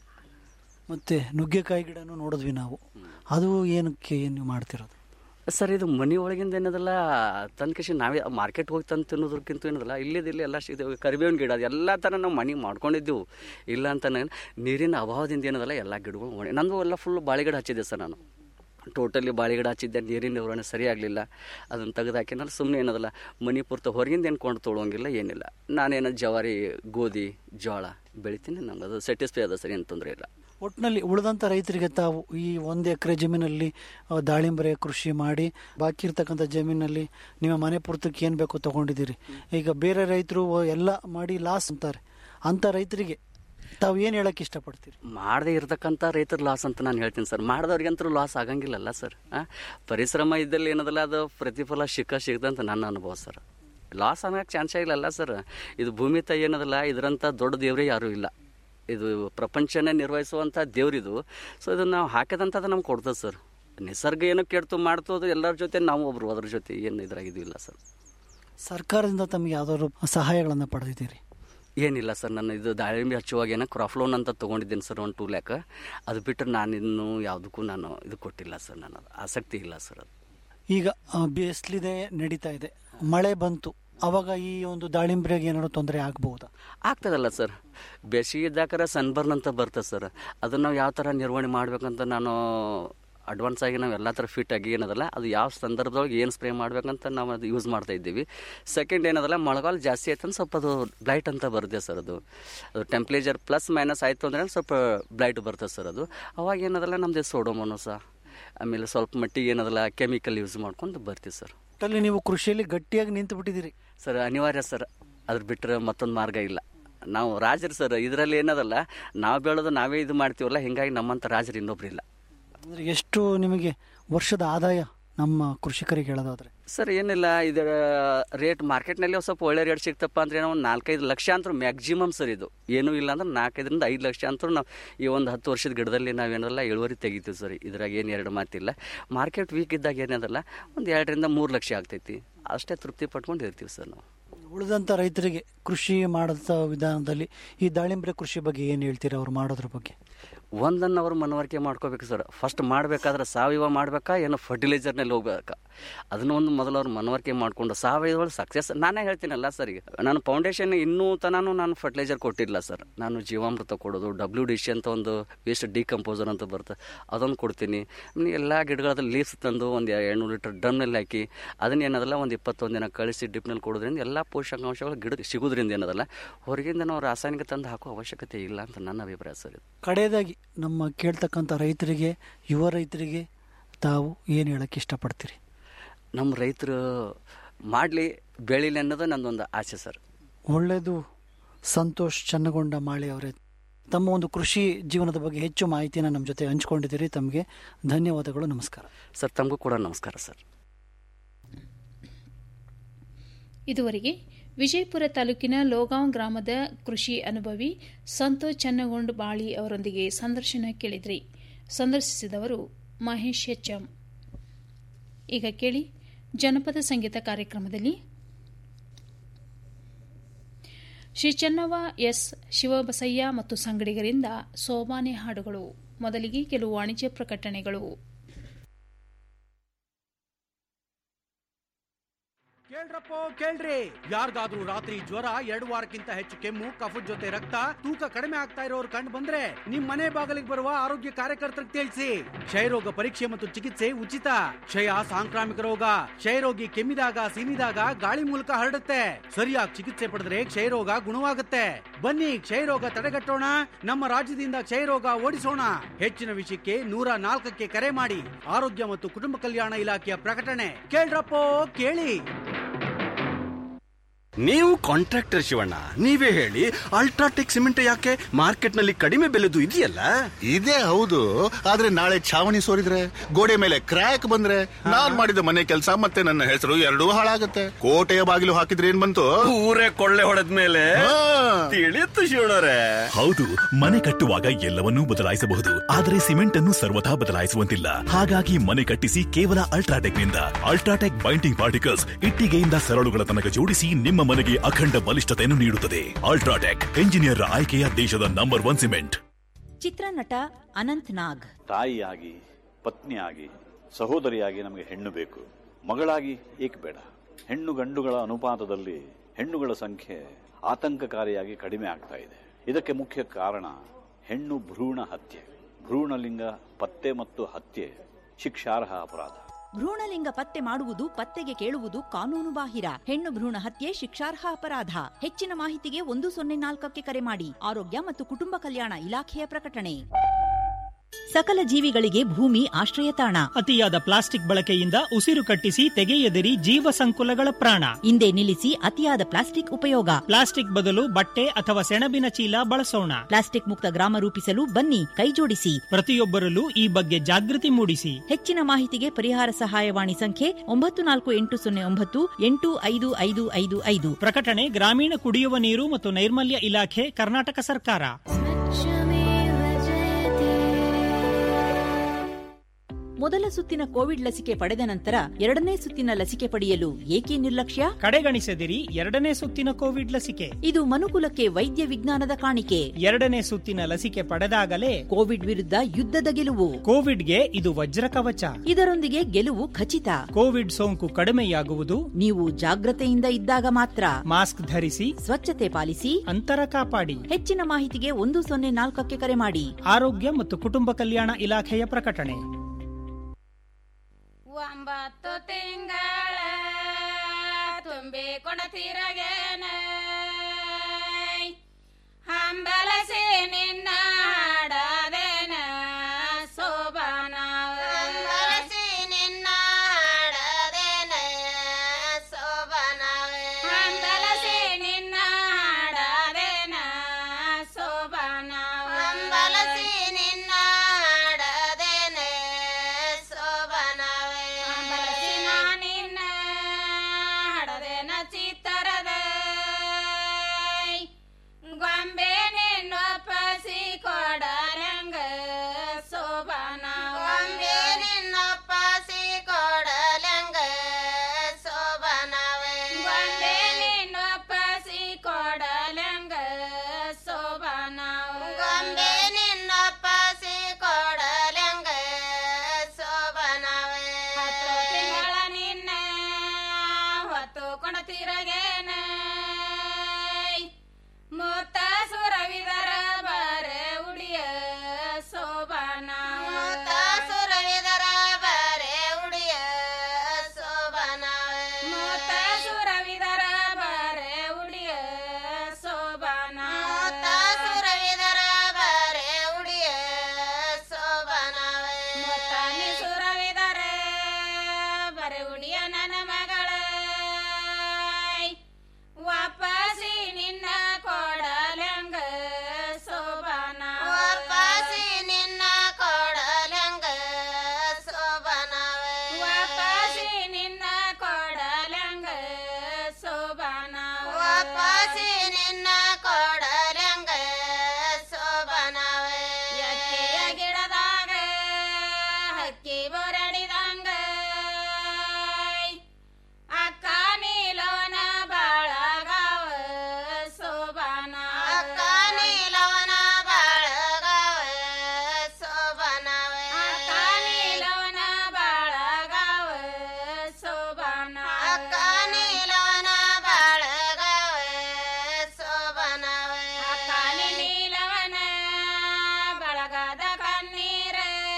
Speaker 8: ಮತ್ತೆ ನುಗ್ಗೆಕಾಯಿ ಗಿಡನೂ ನೋಡಿದ್ವಿ ನಾವು ಅದು ಏನಕ್ಕೆ ಏನು ನೀವು ಮಾಡ್ತಿರೋದು
Speaker 9: ಸರ್ ಇದು ಮನೆ ಒಳಗಿಂದ ಏನದಲ್ಲ ತಂದು ಕೃಷಿ ನಾವೇ ಮಾರ್ಕೆಟ್ ಹೋಗಿ ತಂದು ತಿನ್ನೋದಕ್ಕಿಂತ ಏನದಲ್ಲ ಇಲ್ಲಿದಿಲ್ಲ ಎಲ್ಲ ಸಿಗ್ತೇವೆ ಕರಿಬೇವಿನ ಗಿಡ ಅದು ಎಲ್ಲ ಥರ ನಾವು ಮನೆಗೆ ಮಾಡ್ಕೊಂಡಿದ್ದೆವು ಇಲ್ಲ ಅಂತ ನೀರಿನ ಅಭಾವದಿಂದ ಏನದಲ್ಲ ಎಲ್ಲ ಗಿಡಗಳು ಒಣ ನಂದು ಎಲ್ಲ ಫುಲ್ ಬಾಳೆ ಗಿಡ ಹಚ್ಚಿದ್ದೆ ಸರ್ ನಾನು ಟೋಟಲಿ ಬಾಳೆ ಗಿಡ ಹಚ್ಚಿದ್ದೆ ನೀರಿನ ನಿರ್ವಹಣೆ ಸರಿ ಆಗಲಿಲ್ಲ ಅದನ್ನು ತೆಗೆದು ಹಾಕಿನಲ್ಲ ಸುಮ್ಮನೆ ಏನದಲ್ಲ ಮನೆ ಪೂರ್ತಿ ಹೊರಗಿಂದ ಏನು ಕೊಂಡು ತೊಗೊಳಂಗಿಲ್ಲ ಏನಿಲ್ಲ ನಾನೇನು ಜವಾರಿ ಗೋಧಿ ಜೋಳ ಬೆಳಿತೀನಿ ನಮ್ಗೆ ಅದು ಸ್ಯಾಟಿಸ್ಫೈ ಅದ ಸರ್ ಏನು ತೊಂದರೆ ಇಲ್ಲ
Speaker 8: ಒಟ್ಟಿನಲ್ಲಿ ಉಳಿದಂಥ ರೈತರಿಗೆ ತಾವು ಈ ಒಂದು ಎಕರೆ ಜಮೀನಲ್ಲಿ ಆ, ದಾಳಿಂಬರೆ ಕೃಷಿ ಮಾಡಿ ಬಾಕಿ ಇರ್ತಕ್ಕಂಥ ಜಮೀನಲ್ಲಿ ನಿಮ್ಮ ಮನೆ ಪೂರ್ತಕ್ಕೆ ಏನು ಬೇಕೋ ತೊಗೊಂಡಿದ್ದೀರಿ ಈಗ ಬೇರೆ ರೈತರು ಎಲ್ಲ ಮಾಡಿ ಲಾಸ್ ಅಂತಾರೆ ಅಂಥ ರೈತರಿಗೆ ತಾವು ಏನು ಹೇಳಕ್ಕೆ ಇಷ್ಟಪಡ್ತೀರಿ
Speaker 9: ಮಾಡದೇ ಇರತಕ್ಕಂಥ ರೈತರ ಲಾಸ್ ಅಂತ ನಾನು ಹೇಳ್ತೀನಿ ಸರ್ ಮಾಡಿದವ್ರಿಗಂತೂ ಲಾಸ್ ಆಗಂಗಿಲ್ಲಲ್ಲ ಸರ್ ಆ? ಪರಿಶ್ರಮ ಇದ್ದಲ್ಲಿ ಏನದಲ್ಲ ಅದು ಪ್ರತಿಫಲ ಸಿಕ್ಕ ಸಿಗ್ದಂತ ನನ್ನ ಅನುಭವ ಸರ್ ಲಾಸ್ ಆಗಕ್ಕೆ ಚಾನ್ಸೇ ಇಲ್ಲಲ್ಲ ಸರ್ ಇದು ಭೂಮಿ ತಾಯಿ ಏನದಲ್ಲ ಇದರಂಥ ದೊಡ್ಡ ದೇವರೇ ಯಾರೂ ಇಲ್ಲ ಇದು ಪ್ರಪಂಚನೇ ನಿರ್ವಹಿಸುವಂಥ ದೇವ್ರಿದು ಸೊ ಇದನ್ನು ನಾವು ಹಾಕಿದಂಥದ್ದು ನಮ್ಗೆ ಕೊಡ್ತದೆ ಸರ್ ನಿಸರ್ಗ ಏನೋ ಕೆಡ್ತು ಮಾಡ್ತು ಅದು ಎಲ್ಲರ ಜೊತೆ ನಾವು ಒಬ್ರು ಅದ್ರ ಜೊತೆ ಏನು ಇದ್ರಾಗಿದ್ದಿಲ್ಲ ಸರ್
Speaker 8: ಸರ್ಕಾರದಿಂದ ತಮಗೆ ಯಾವ್ದಾದ್ರು ಸಹಾಯಗಳನ್ನು ಪಡೆದಿದ್ದೀರಿ
Speaker 9: ಏನಿಲ್ಲ ಸರ್ ನಾನು ಇದು ದಾಳಿಂಬೆ ಹಚ್ಚುವಾಗ ಏನೋ ಕ್ರಾಪ್ ಲೋನ್ ಅಂತ ತೊಗೊಂಡಿದ್ದೀನಿ ಸರ್ ಒಂದು ಟೂ ಲ್ಯಾಕ್ ಅದು ಬಿಟ್ಟರೆ ನಾನು ಇನ್ನೂ ಯಾವುದಕ್ಕೂ ನಾನು ಇದು ಕೊಟ್ಟಿಲ್ಲ ಸರ್ ನಾನು ಅದು ಆಸಕ್ತಿ ಇಲ್ಲ ಸರ್ ಅದು
Speaker 8: ಈಗ ಆ, ಬಿಸಿಲಿದೆ ನಡೀತಾ ಇದೆ ಮಳೆ ಬಂತು ಅವಾಗ ಈ ಒಂದು ದಾಳಿಂಬ್ರೆಗೆ ಏನಾದ್ರು ತೊಂದರೆ ಆಗ್ಬಹುದಾ
Speaker 9: ಆಗ್ತದಲ್ಲ ಸರ್ ಬೇಸಿಗೆ ಇದ್ದಾಕರ ಸನ್ಬರ್ನ್ ಅಂತ ಬರ್ತದೆ ಸರ್ ಅದನ್ನು ನಾವು ಯಾವ ಥರ ನಿರ್ವಹಣೆ ಮಾಡ್ಬೇಕಂತ ನಾನು ಅಡ್ವಾನ್ಸ್ ಆಗಿ ನಾವು ಎಲ್ಲ ಥರ ಫಿಟ್ ಆಗಿ ಏನದಲ್ಲ ಅದು ಯಾವ ಸಂದರ್ಭದೊಳಗೆ ಏನು ಸ್ಪ್ರೇ ಮಾಡ್ಬೇಕಂತ ನಾವು ಅದು ಯೂಸ್ ಮಾಡ್ತಾ ಇದ್ದೀವಿ ಸೆಕೆಂಡ್ ಏನದಲ್ಲ ಮಳೆಗಾಲ ಜಾಸ್ತಿ ಆಯ್ತು ಸ್ವಲ್ಪ ಅದು ಬ್ಲೈಟ್ ಅಂತ ಬರುತ್ತೆ ಸರ್ ಅದು ಅದು ಟೆಂಪ್ರೇಚರ್ ಪ್ಲಸ್ ಮೈನಸ್ ಆಯಿತು ಅಂದರೆ ಸ್ವಲ್ಪ ಬ್ಲೈಟ್ ಬರ್ತದೆ ಸರ್ ಅದು ಅವಾಗ ಏನದಲ್ಲ ನಮ್ಮದು ಸೋಡೋಮೋನೋಸ ಆಮೇಲೆ ಸ್ವಲ್ಪ ಮಟ್ಟಿಗೆ ಏನದಲ್ಲ ಕೆಮಿಕಲ್ ಯೂಸ್ ಮಾಡ್ಕೊಂಡು ಬರ್ತೀವಿ ಸರ್
Speaker 8: ಒಟ್ಟಲ್ಲಿ ನೀವು ಕೃಷಿಯಲ್ಲಿ ಗಟ್ಟಿಯಾಗಿ ನಿಂತು ಬಿಟ್ಟಿದ್ದೀರಿ
Speaker 9: ಸರ್ ಅನಿವಾರ್ಯ ಸರ್ ಅದ್ರ ಬಿಟ್ಟರೆ ಮತ್ತೊಂದು ಮಾರ್ಗ ಇಲ್ಲ ನಾವು ರಾಜರು ಸರ್ ಇದರಲ್ಲಿ ಏನದಲ್ಲ ನಾವು ಬೆಳೆದು ನಾವೇ ಇದು ಮಾಡ್ತೀವಲ್ಲ ಹಿಂಗಾಗಿ ನಮ್ಮಂಥ ರಾಜರು ಇನ್ನೊಬ್ರು ಇಲ್ಲ
Speaker 8: ಅಂದ್ರೆ ಎಷ್ಟು ನಿಮಗೆ ವರ್ಷದ ಆದಾಯ ನಮ್ಮ ಕೃಷಿಕರಿಗೆ ಹೇಳೋದಾದ್ರೆ
Speaker 9: ಸರ್ ಏನಿಲ್ಲ ಇದರ ರೇಟ್ ಮಾರ್ಕೆಟ್ನಲ್ಲಿ ಒಂದು ಸ್ವಲ್ಪ ಒಳ್ಳೆ ರೇಟ್ ಸಿಗ್ತಪ್ಪ ಅಂದ್ರೆ ಏನೋ ಒಂದು ನಾಲ್ಕೈದು ಲಕ್ಷ ಅಂತೂ ಮ್ಯಾಕ್ಸಿಮಮ್ ಸರ್ ಇದು ಏನೂ ಇಲ್ಲ ಅಂದ್ರೆ ನಾಲ್ಕೈದರಿಂದ ಐದು ಲಕ್ಷ ಅಂತೂ ನಾವು ಈ ಒಂದು ಹತ್ತು ವರ್ಷದ ಗಿಡದಲ್ಲಿ ನಾವೇನಲ್ಲ ಇಳುವರಿ ತೆಗಿತೀವಿ ಸರ್ ಇದ್ರಾಗ ಏನು ಎರಡು ಮಾತಿಲ್ಲ ಮಾರ್ಕೆಟ್ ವೀಕ್ ಇದ್ದಾಗ ಏನದಲ್ಲ ಒಂದು ಎರಡರಿಂದ ಮೂರು ಲಕ್ಷ ಆಗ್ತೈತಿ ಅಷ್ಟೇ ತೃಪ್ತಿ ಪಟ್ಕೊಂಡು ಇರ್ತೀವಿ ಸರ್ ನಾವು
Speaker 8: ಉಳಿದಂಥ ರೈತರಿಗೆ ಕೃಷಿ ಮಾಡೋಂಥ ವಿಧಾನದಲ್ಲಿ ಈ ದಾಳಿಂಬ್ರೆ ಕೃಷಿ ಬಗ್ಗೆ ಏನು ಹೇಳ್ತೀರಾ ಅವ್ರು ಮಾಡೋದ್ರ ಬಗ್ಗೆ
Speaker 9: ಒಂದನ್ನು ಅವರು ಮನವರಿಕೆ ಮಾಡ್ಕೋಬೇಕು ಸರ್ ಫಸ್ಟ್ ಮಾಡಬೇಕಾದ್ರೆ ಸಾವಯವ ಮಾಡಬೇಕಾ ಏನೋ ಫರ್ಟಿಲೈಸರ್ನಲ್ಲಿ ಹೋಗ್ಬೇಕಾ ಅದನ್ನ ಒಂದು ಮೊದಲು ಅವ್ರು ಮನವರಿಕೆ ಮಾಡಿಕೊಂಡು ಸಾವಯವ ಸಕ್ಸಸ್ ನಾನೇ ಹೇಳ್ತೀನಲ್ಲ ಸರ್ ಈಗ ನಾನು ಫೌಂಡೇಶನ್ ಇನ್ನೂ ತನೂ ನಾನು ಫರ್ಟಿಲೈಸರ್ ಕೊಟ್ಟಿಲ್ಲ ಸರ್ ನಾನು ಜೀವಾಮೃತ ಕೊಡೋದು ಡಬ್ಲ್ಯೂ ಡಿ ಸಿ ಅಂತ ಒಂದು ವೇಸ್ಟ್ ಡಿಕಂಪೋಸರ್ ಅಂತ ಬರುತ್ತೆ ಅದನ್ನು ಕೊಡ್ತೀನಿ ಎಲ್ಲ ಗಿಡಗಳದ್ದು ಲೀವ್ಸ್ ತಂದು ಒಂದು ಎರಡುನೂರು ಲೀಟರ್ ಡ್ರಮ್ನಲ್ಲಿ ಹಾಕಿ ಅದನ್ನ ಏನದಲ್ಲ ಒಂದು ಇಪ್ಪತ್ತೊಂದು ದಿನ ಕಳಿಸಿ ಡಿಪ್ನಲ್ಲಿ ಕೊಡೋದ್ರಿಂದ ಎಲ್ಲ ಪೋಷಕಾಂಶಗಳು ಗಿಡಕ್ಕೆ ಸಿಗೋದ್ರಿಂದ ಏನದಲ್ಲ ಹೊರಗಿಂದ ನಾವು ರಾಸಾಯನಿಕ ತಂದು ಹಾಕೋ ಅವಶ್ಯಕತೆ ಇಲ್ಲ ಅಂತ ನನ್ನ ಅಭಿಪ್ರಾಯ ಸರ್ ಇದು
Speaker 8: ಕಡೆಯದಾಗಿ ನಮ್ಮ ಕೇಳ್ತಕ್ಕಂಥ ರೈತರಿಗೆ ಯುವ ರೈತರಿಗೆ ತಾವು ಏನು ಹೇಳಕ್ಕೆ ಇಷ್ಟಪಡ್ತೀರಿ
Speaker 9: ನಮ್ಮ ರೈತರು ಮಾಡಲಿ ಬೆಳಿಲಿ ಅನ್ನೋದು ನನ್ನದೊಂದು ಆಸೆ ಸರ್
Speaker 8: ಒಳ್ಳೆಯದು ಸಂತೋಷ್ ಚನ್ನಗೊಂಡ ಮಾಳಿ ಅವರೇ ತಮ್ಮ ಒಂದು ಕೃಷಿ ಜೀವನದ ಬಗ್ಗೆ ಹೆಚ್ಚು ಮಾಹಿತಿಯನ್ನು ನಮ್ಮ ಜೊತೆ ಹಂಚ್ಕೊಂಡಿದ್ದೀರಿ ತಮಗೆ ಧನ್ಯವಾದಗಳು ನಮಸ್ಕಾರ
Speaker 9: ಸರ್ ತಮಗೂ ಕೂಡ ನಮಸ್ಕಾರ ಸರ್
Speaker 2: ಇದುವರೆಗೆ ವಿಜಯಪುರ ತಾಲೂಕಿನ ಲೋಗಾಂವ್ ಗ್ರಾಮದ ಕೃಷಿ ಅನುಭವಿ ಸಂತೋಷ್ ಚನ್ನಗೊಂಡ್ ಬಾಳಿ ಅವರೊಂದಿಗೆ ಸಂದರ್ಶನ ಕೇಳಿದ್ರಿ ಸಂದರ್ಶಿಸಿದವರು ಮಹೇಶ್ ಎಚ್ಎಂ ಈಗ ಕೇಳಿ ಜನಪದ ಸಂಗೀತ ಕಾರ್ಯಕ್ರಮದಲ್ಲಿ ಶ್ರೀ ಚೆನ್ನವ ಎಸ್ ಶಿವಬಸಯ್ಯ ಮತ್ತು ಸಂಗಡಿಗರಿಂದ ಸೋಮಾನೆ ಹಾಡುಗಳು ಮೊದಲಿಗೆ ಕೆಲವು ವಾಣಿಜ್ಯ ಪ್ರಕಟಣೆಗಳು
Speaker 10: ಕೇಳ್ರಪ್ಪೋ ಕೇಳ್ರಿ ಯಾರಿಗಾದ್ರೂ ರಾತ್ರಿ ಜ್ವರ ಎರಡು ವಾರಕ್ಕಿಂತ ಹೆಚ್ಚು ಕೆಮ್ಮು ಕಫದ ಜೊತೆ ರಕ್ತ ತೂಕ ಕಡಿಮೆ ಆಗ್ತಾ ಇರೋರು ಕಂಡು ಬಂದ್ರೆ ನಿಮ್ ಮನೆ ಬಾಗಿಲಿಗೆ ಬರುವ ಆರೋಗ್ಯ ಕಾರ್ಯಕರ್ತರಿಗೆ ತಿಳಿಸಿ ಕ್ಷಯರೋಗ ಪರೀಕ್ಷೆ ಮತ್ತು ಚಿಕಿತ್ಸೆ ಉಚಿತ ಕ್ಷಯ ಸಾಂಕ್ರಾಮಿಕ ರೋಗ ಕ್ಷಯರೋಗಿ ಕೆಮ್ಮಿದಾಗ ಸೀನಿದಾಗ ಗಾಳಿ ಮೂಲಕ ಹರಡುತ್ತೆ ಸರಿಯಾಗಿ ಚಿಕಿತ್ಸೆ ಪಡೆದ್ರೆ ಕ್ಷಯರೋಗ ಗುಣವಾಗುತ್ತೆ ಬನ್ನಿ ಕ್ಷಯರೋಗ ತಡೆಗಟ್ಟೋಣ ನಮ್ಮ ರಾಜ್ಯದಿಂದ ಕ್ಷಯರೋಗ ಓಡಿಸೋಣ ಹೆಚ್ಚಿನ ವಿಷಯಕ್ಕೆ ನೂರ ನಾಲ್ಕಕ್ಕೆ ಕರೆ ಮಾಡಿ ಆರೋಗ್ಯ ಮತ್ತು ಕುಟುಂಬ ಕಲ್ಯಾಣ ಇಲಾಖೆಯ ಪ್ರಕಟಣೆ ಕೇಳ್ರಪ್ಪೋ ಕೇಳಿ
Speaker 11: ನೀವು ಕಾಂಟ್ರಾಕ್ಟರ್ ಶಿವಣ್ಣ ನೀವೇ ಹೇಳಿ ಅಲ್ಟ್ರಾಟೆಕ್ ಸಿಮೆಂಟ್ ಯಾಕೆ ಮಾರ್ಕೆಟ್ ನಲ್ಲಿ ಕಡಿಮೆ ಬೆಲೆದು ಇದೆಯಲ್ಲ
Speaker 12: ಇದೇ ಹೌದು ಆದ್ರೆ ನಾಳೆ ಛಾವಣಿ ಸೋರಿದ್ರೆ ಗೋಡೆ ಮೇಲೆ ಕ್ರ್ಯಾಕ್ ಬಂದ್ರೆ ನಾನ್ ಮಾಡಿದ ಮನೆ ಕೆಲಸ ಮತ್ತೆ ನನ್ನ ಹೆಸರು ಎರಡೂ ಹಾಳಾಗತ್ತೆ ಕೋಟೆಯ ಬಾಗಿಲು ಹಾಕಿದ್ರೆ ಏನ್ ಬಂತು
Speaker 11: ಊರೇ ಕೊಳ್ಳೆ ಹೊಡೆದ ಮೇಲೆ ತಿಳಿಯುತ್ತು ಶಿವಣ್ಣರೇ
Speaker 13: ಹೌದು ಮನೆ ಕಟ್ಟುವಾಗ ಎಲ್ಲವನ್ನೂ ಬದಲಾಯಿಸಬಹುದು ಆದರೆ ಸಿಮೆಂಟ್ ಅನ್ನು ಸರ್ವಥಾ ಬದಲಾಯಿಸುವಂತಿಲ್ಲ ಹಾಗಾಗಿ ಮನೆ ಕಟ್ಟಿಸಿ ಕೇವಲ ಅಲ್ಟ್ರಾಟೆಕ್ ನಿಂದ ಅಲ್ಟ್ರಾಟೆಕ್ ಬೈಂಡಿಂಗ್ ಪಾರ್ಟಿಕಲ್ಸ್ ಇಟ್ಟಿಗೆಯಿಂದ ಸರಳುಗಳ ತನಕ ಜೋಡಿಸಿ ನಿಮ್ಮ ಮನೆಗೆ ಅಖಂಡ ಬಲಿಷ್ಠತೆಯನ್ನು ನೀಡುತ್ತದೆ ಅಲ್ಟ್ರಾಟೆಕ್ ಎಂಜಿನಿಯರ್ ಆಯ್ಕೆಯ ದೇಶದ ನಂಬರ್ ಒನ್ ಸಿಮೆಂಟ್
Speaker 14: ಚಿತ್ರನಟ ಅನಂತ್ ನಾಗ್
Speaker 15: ತಾಯಿಯಾಗಿ ಪತ್ನಿಯಾಗಿ ಸಹೋದರಿಯಾಗಿ ನಮಗೆ ಹೆಣ್ಣು ಬೇಕು ಮಗಳಾಗಿ ಏಕೆ ಬೇಡ ಹೆಣ್ಣು ಗಂಡುಗಳ ಅನುಪಾತದಲ್ಲಿ ಹೆಣ್ಣುಗಳ ಸಂಖ್ಯೆ ಆತಂಕಕಾರಿಯಾಗಿ ಕಡಿಮೆ ಆಗ್ತಾ ಇದೆ ಇದಕ್ಕೆ ಮುಖ್ಯ ಕಾರಣ ಹೆಣ್ಣು ಭ್ರೂಣ ಹತ್ಯೆ ಭ್ರೂಣಲಿಂಗ ಪತ್ತೆ ಮತ್ತು ಹತ್ಯೆ ಶಿಕ್ಷಾರ್ಹ ಅಪರಾಧ
Speaker 14: ಭ್ರೂಣಲಿಂಗ ಪತ್ತೆ ಮಾಡುವುದು ಪತ್ತೆಗೆ ಕೇಳುವುದು ಕಾನೂನು ಬಾಹಿರ ಹೆಣ್ಣು ಭ್ರೂಣ ಹತ್ಯೆ ಶಿಕ್ಷಾರ್ಹ ಅಪರಾಧ ಹೆಚ್ಚಿನ ಮಾಹಿತಿಗೆ ಒಂದು ಸೊನ್ನೆ ನಾಲ್ಕಕ್ಕೆ ಕರೆ ಮಾಡಿ ಆರೋಗ್ಯ ಮತ್ತು ಕುಟುಂಬ ಕಲ್ಯಾಣ ಇಲಾಖೆಯ ಪ್ರಕಟಣೆ ಸಕಲ ಜೀವಿಗಳಿಗೆ ಭೂಮಿ ಆಶ್ರಯ ತಾಣ
Speaker 16: ಅತಿಯಾದ ಪ್ಲಾಸ್ಟಿಕ್ ಬಳಕೆಯಿಂದ ಉಸಿರು ಕಟ್ಟಿಸಿ ತೆಗೆಯದಿರಿ ಜೀವ ಸಂಕುಲಗಳ ಪ್ರಾಣ
Speaker 14: ಹಿಂದೆ ನಿಲ್ಲಿಸಿ ಅತಿಯಾದ ಪ್ಲಾಸ್ಟಿಕ್ ಉಪಯೋಗ
Speaker 16: ಪ್ಲಾಸ್ಟಿಕ್ ಬದಲು ಬಟ್ಟೆ ಅಥವಾ ಸೆಣಬಿನ ಚೀಲ ಬಳಸೋಣ
Speaker 14: ಪ್ಲಾಸ್ಟಿಕ್ ಮುಕ್ತ ಗ್ರಾಮ ರೂಪಿಸಲು ಬನ್ನಿ ಕೈಜೋಡಿಸಿ
Speaker 16: ಪ್ರತಿಯೊಬ್ಬರಲ್ಲೂ ಈ ಬಗ್ಗೆ ಜಾಗೃತಿ ಮೂಡಿಸಿ
Speaker 14: ಹೆಚ್ಚಿನ ಮಾಹಿತಿಗೆ ಪರಿಹಾರ ಸಹಾಯವಾಣಿ ಸಂಖ್ಯೆ ಒಂಬತ್ತು ನಾಲ್ಕು ಎಂಟು ಸೊನ್ನೆ ಒಂಬತ್ತು ಎಂಟು ಐದು ಐದು ಐದು ಐದು
Speaker 16: ಪ್ರಕಟಣೆ ಗ್ರಾಮೀಣ ಕುಡಿಯುವ ನೀರು ಮತ್ತು ನೈರ್ಮಲ್ಯ ಇಲಾಖೆ ಕರ್ನಾಟಕ ಸರ್ಕಾರ
Speaker 14: ಮೊದಲ ಸುತ್ತಿನ ಕೋವಿಡ್ ಲಸಿಕೆ ಪಡೆದ ನಂತರ ಎರಡನೇ ಸುತ್ತಿನ ಲಸಿಕೆ ಪಡೆಯಲು ಏಕೆ ನಿರ್ಲಕ್ಷ್ಯ
Speaker 16: ಕಡೆಗಣಿಸದಿರಿ ಎರಡನೇ ಸುತ್ತಿನ ಕೋವಿಡ್ ಲಸಿಕೆ
Speaker 14: ಇದು ಮನುಕುಲಕ್ಕೆ ವೈದ್ಯ ವಿಜ್ಞಾನದ ಕಾಣಿಕೆ
Speaker 16: ಎರಡನೇ ಸುತ್ತಿನ ಲಸಿಕೆ ಪಡೆದಾಗಲೇ
Speaker 14: ಕೋವಿಡ್ ವಿರುದ್ಧ ಯುದ್ಧದ ಗೆಲುವು
Speaker 16: ಕೋವಿಡ್ಗೆ ಇದು ವಜ್ರ ಕವಚ
Speaker 14: ಇದರೊಂದಿಗೆ ಗೆಲುವು ಖಚಿತ
Speaker 16: ಕೋವಿಡ್ ಸೋಂಕು ಕಡಿಮೆಯಾಗುವುದು
Speaker 14: ನೀವು ಜಾಗ್ರತೆಯಿಂದ ಇದ್ದಾಗ ಮಾತ್ರ
Speaker 16: ಮಾಸ್ಕ್ ಧರಿಸಿ
Speaker 14: ಸ್ವಚ್ಛತೆ ಪಾಲಿಸಿ
Speaker 16: ಅಂತರ ಕಾಪಾಡಿ
Speaker 14: ಹೆಚ್ಚಿನ ಮಾಹಿತಿಗೆ ಒಂದು ಸೊನ್ನೆ ನಾಲ್ಕಕ್ಕೆ ಕರೆ ಮಾಡಿ
Speaker 16: ಆರೋಗ್ಯ ಮತ್ತು ಕುಟುಂಬ ಕಲ್ಯಾಣ ಇಲಾಖೆಯ ಪ್ರಕಟಣೆ
Speaker 17: ಒಂಬತ್ತು ತಿಂಗಳ ತುಂಬಿ ಕೊಡತಿರಗೇನ ಹಂಬಲಸಿ ನಿನ್ನ ಹಾಡದೇನ ಶೋಭನ ಹಂಬಲಸಿ ನಿನ್ನ ಹಾಡದೇನ ಶೋಭನ ಹಂಬಲಸಿ ನಿನ್ನ ಹಾಡದೇನ ಶೋಭನ ಹಂಬಲಸಿ ನಿನ್ನ ಹಾಡದೇನ ಶೋಭನವೇ ಹಂಬಲಸಿನ ನಿನ್ನ ಹಾಡದೇನ ಚಿತ್ತರದ ಗೊಂಬೆ ನಿನ್ನೊಪ್ಪಸಿ ತಿರಗೇನ ಮೂತ ಸುರವಿದರ ಬರೆ ಉಡಿಯ ಸೋಬಾನ ಮೂತ ಸುರವಿದರ ಬರೆ ಉಡಿಯ ಸೋಬಾನ ಮೂತ ಸುರವಿದರ ಬರೆ ಉಡಿಯ ಸೋಬಾನ ಮೂತ ಸುರವಿದರ ಬರೆ ಉಡಿಯ ಸೋಬಾನ ಮೂತಾನಿ ಸುರವಿದರೆ ಬರೆ ಉಡಿಯ ನನ್ನ ಮಗಳ ವಾಪಸಿ ನಿನ್ನ ಕೊಡಲಂಗ ಸೋಬಾನ ವಾಪಸಿ ನಿನ್ನ ಕೊಡಲಂಗ ಸೋಬಾನ ವಾಪಸಿ ನಿನ್ನ ಕೊಡಲಂಗ ಸೋಬಾನ ವಾಪಸಿ ನಿನ್ನ ಕೊಡಲಂಗ ಸೋಬಾನ ಎಕ್ಕೆಯ ಗಿಡದಾಗ ಹಕ್ಕಿ ಬೊರಡಿದಂಗ ಅಕ್ಕ ನೀಲವನ ಬಾಳಗಾವ ಸೋಬಾನ ಅಕ್ಕ ನೀಲವನ ಬಾಳಗಾವ ಸೋಬಾನವ ಅಕ್ಕ ನೀಲವನ ಬಾಳಗಾವ ಸೋಬಾನ ಅಕ್ಕ ನೀಲವನ ಬಾಳಗಾವ ಸೋಬಾನವ ಅಕ್ಕ ನೀಲವನ ಬಳಗದ ಕಣ್ಣೀರ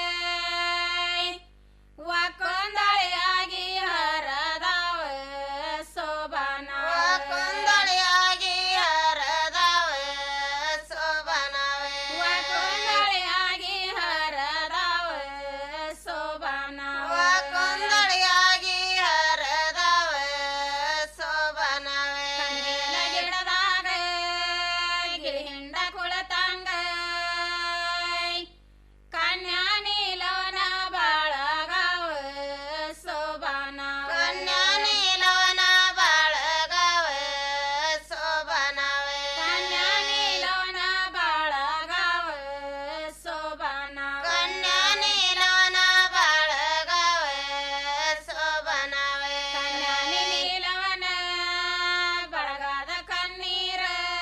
Speaker 17: ವಾಕೊಂದಳಿಯಾಗಿ ಹರದಾವ ಸೋಬಾನ ವಾಕೊಂದಳಿಯಾಗಿ ಹರದಾವ ಸೋಬಾನವ ವಾಕೊಂದಳಿಯಾಗಿ ಹರದಾವ ಸೋಬಾನ ವಾಕೊಂದಳಿಯಾಗಿ ಹರದಾವ ಸೋಬಾನವ ಗಿಡದಾಗ ಗಿಳಿಹಿಂಡ ಕುಳತಂಗ ಕನ್ಯಾ ನೀಲವನ ಬಾಳಗಾವ ಸೋಬಾನ ಕನ್ಯಾ ನೀಲವನ ಬಾಳಗಾವ ಸೋಬಾನವ ಕನ್ಯಾ ನೀಲವನ ಬಾಳಗಾವ ಸೋಬಾನ ಕನ್ಯಾ ನೀಲವನ ಬಾಳಗಾವ ಸೋಬಾನವ ಕನ್ಯಾ ನೀಲವನ ಬಳಗಾದ ಕಣ್ಣೀರ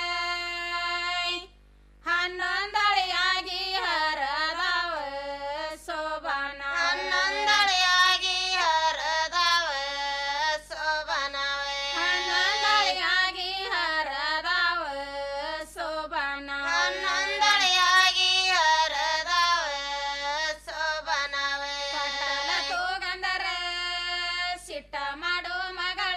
Speaker 17: ಹನ್ನೊಂದಳೆಯಾಗಿ ಹರದಾವ ಸೋಬಾನ ಹನ್ನೊಂದಳೆಯಾಗಿ ಹರದಾವ ಸೋಬಾನವ ಹನ್ನೊಂದಳೆಯಾಗಿ ಹರದಾವ ಸೋಬಾನ ಹನ್ನೊಂದಳೆಯಾಗಿ ಹರದಾವ ಸೋಬಾನವ ಪಟ್ಟಲ ತೂಗಂದರ ಸಿಟ್ಟ ಮಾಡೋ ಮಗಳ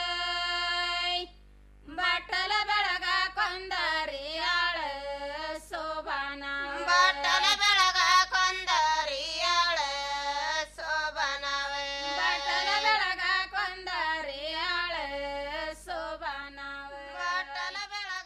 Speaker 17: ಬಟ್ಟಲ ಬೆಳಗ ಕೊಂದರಿ ಆಳ ಸೋಬಾನ ಬಟ್ಟಲ ಬೆಳಗ ಕೊಂದರಿ ಆಳ ಸೋಬಾನವ ಬಟ್ಟಲ ಬೆಳಗ ಕೊಂದರಿ ಆಳ ಸೋಬಾನವ ಬಟ್ಟಲ ಬೆಳಗ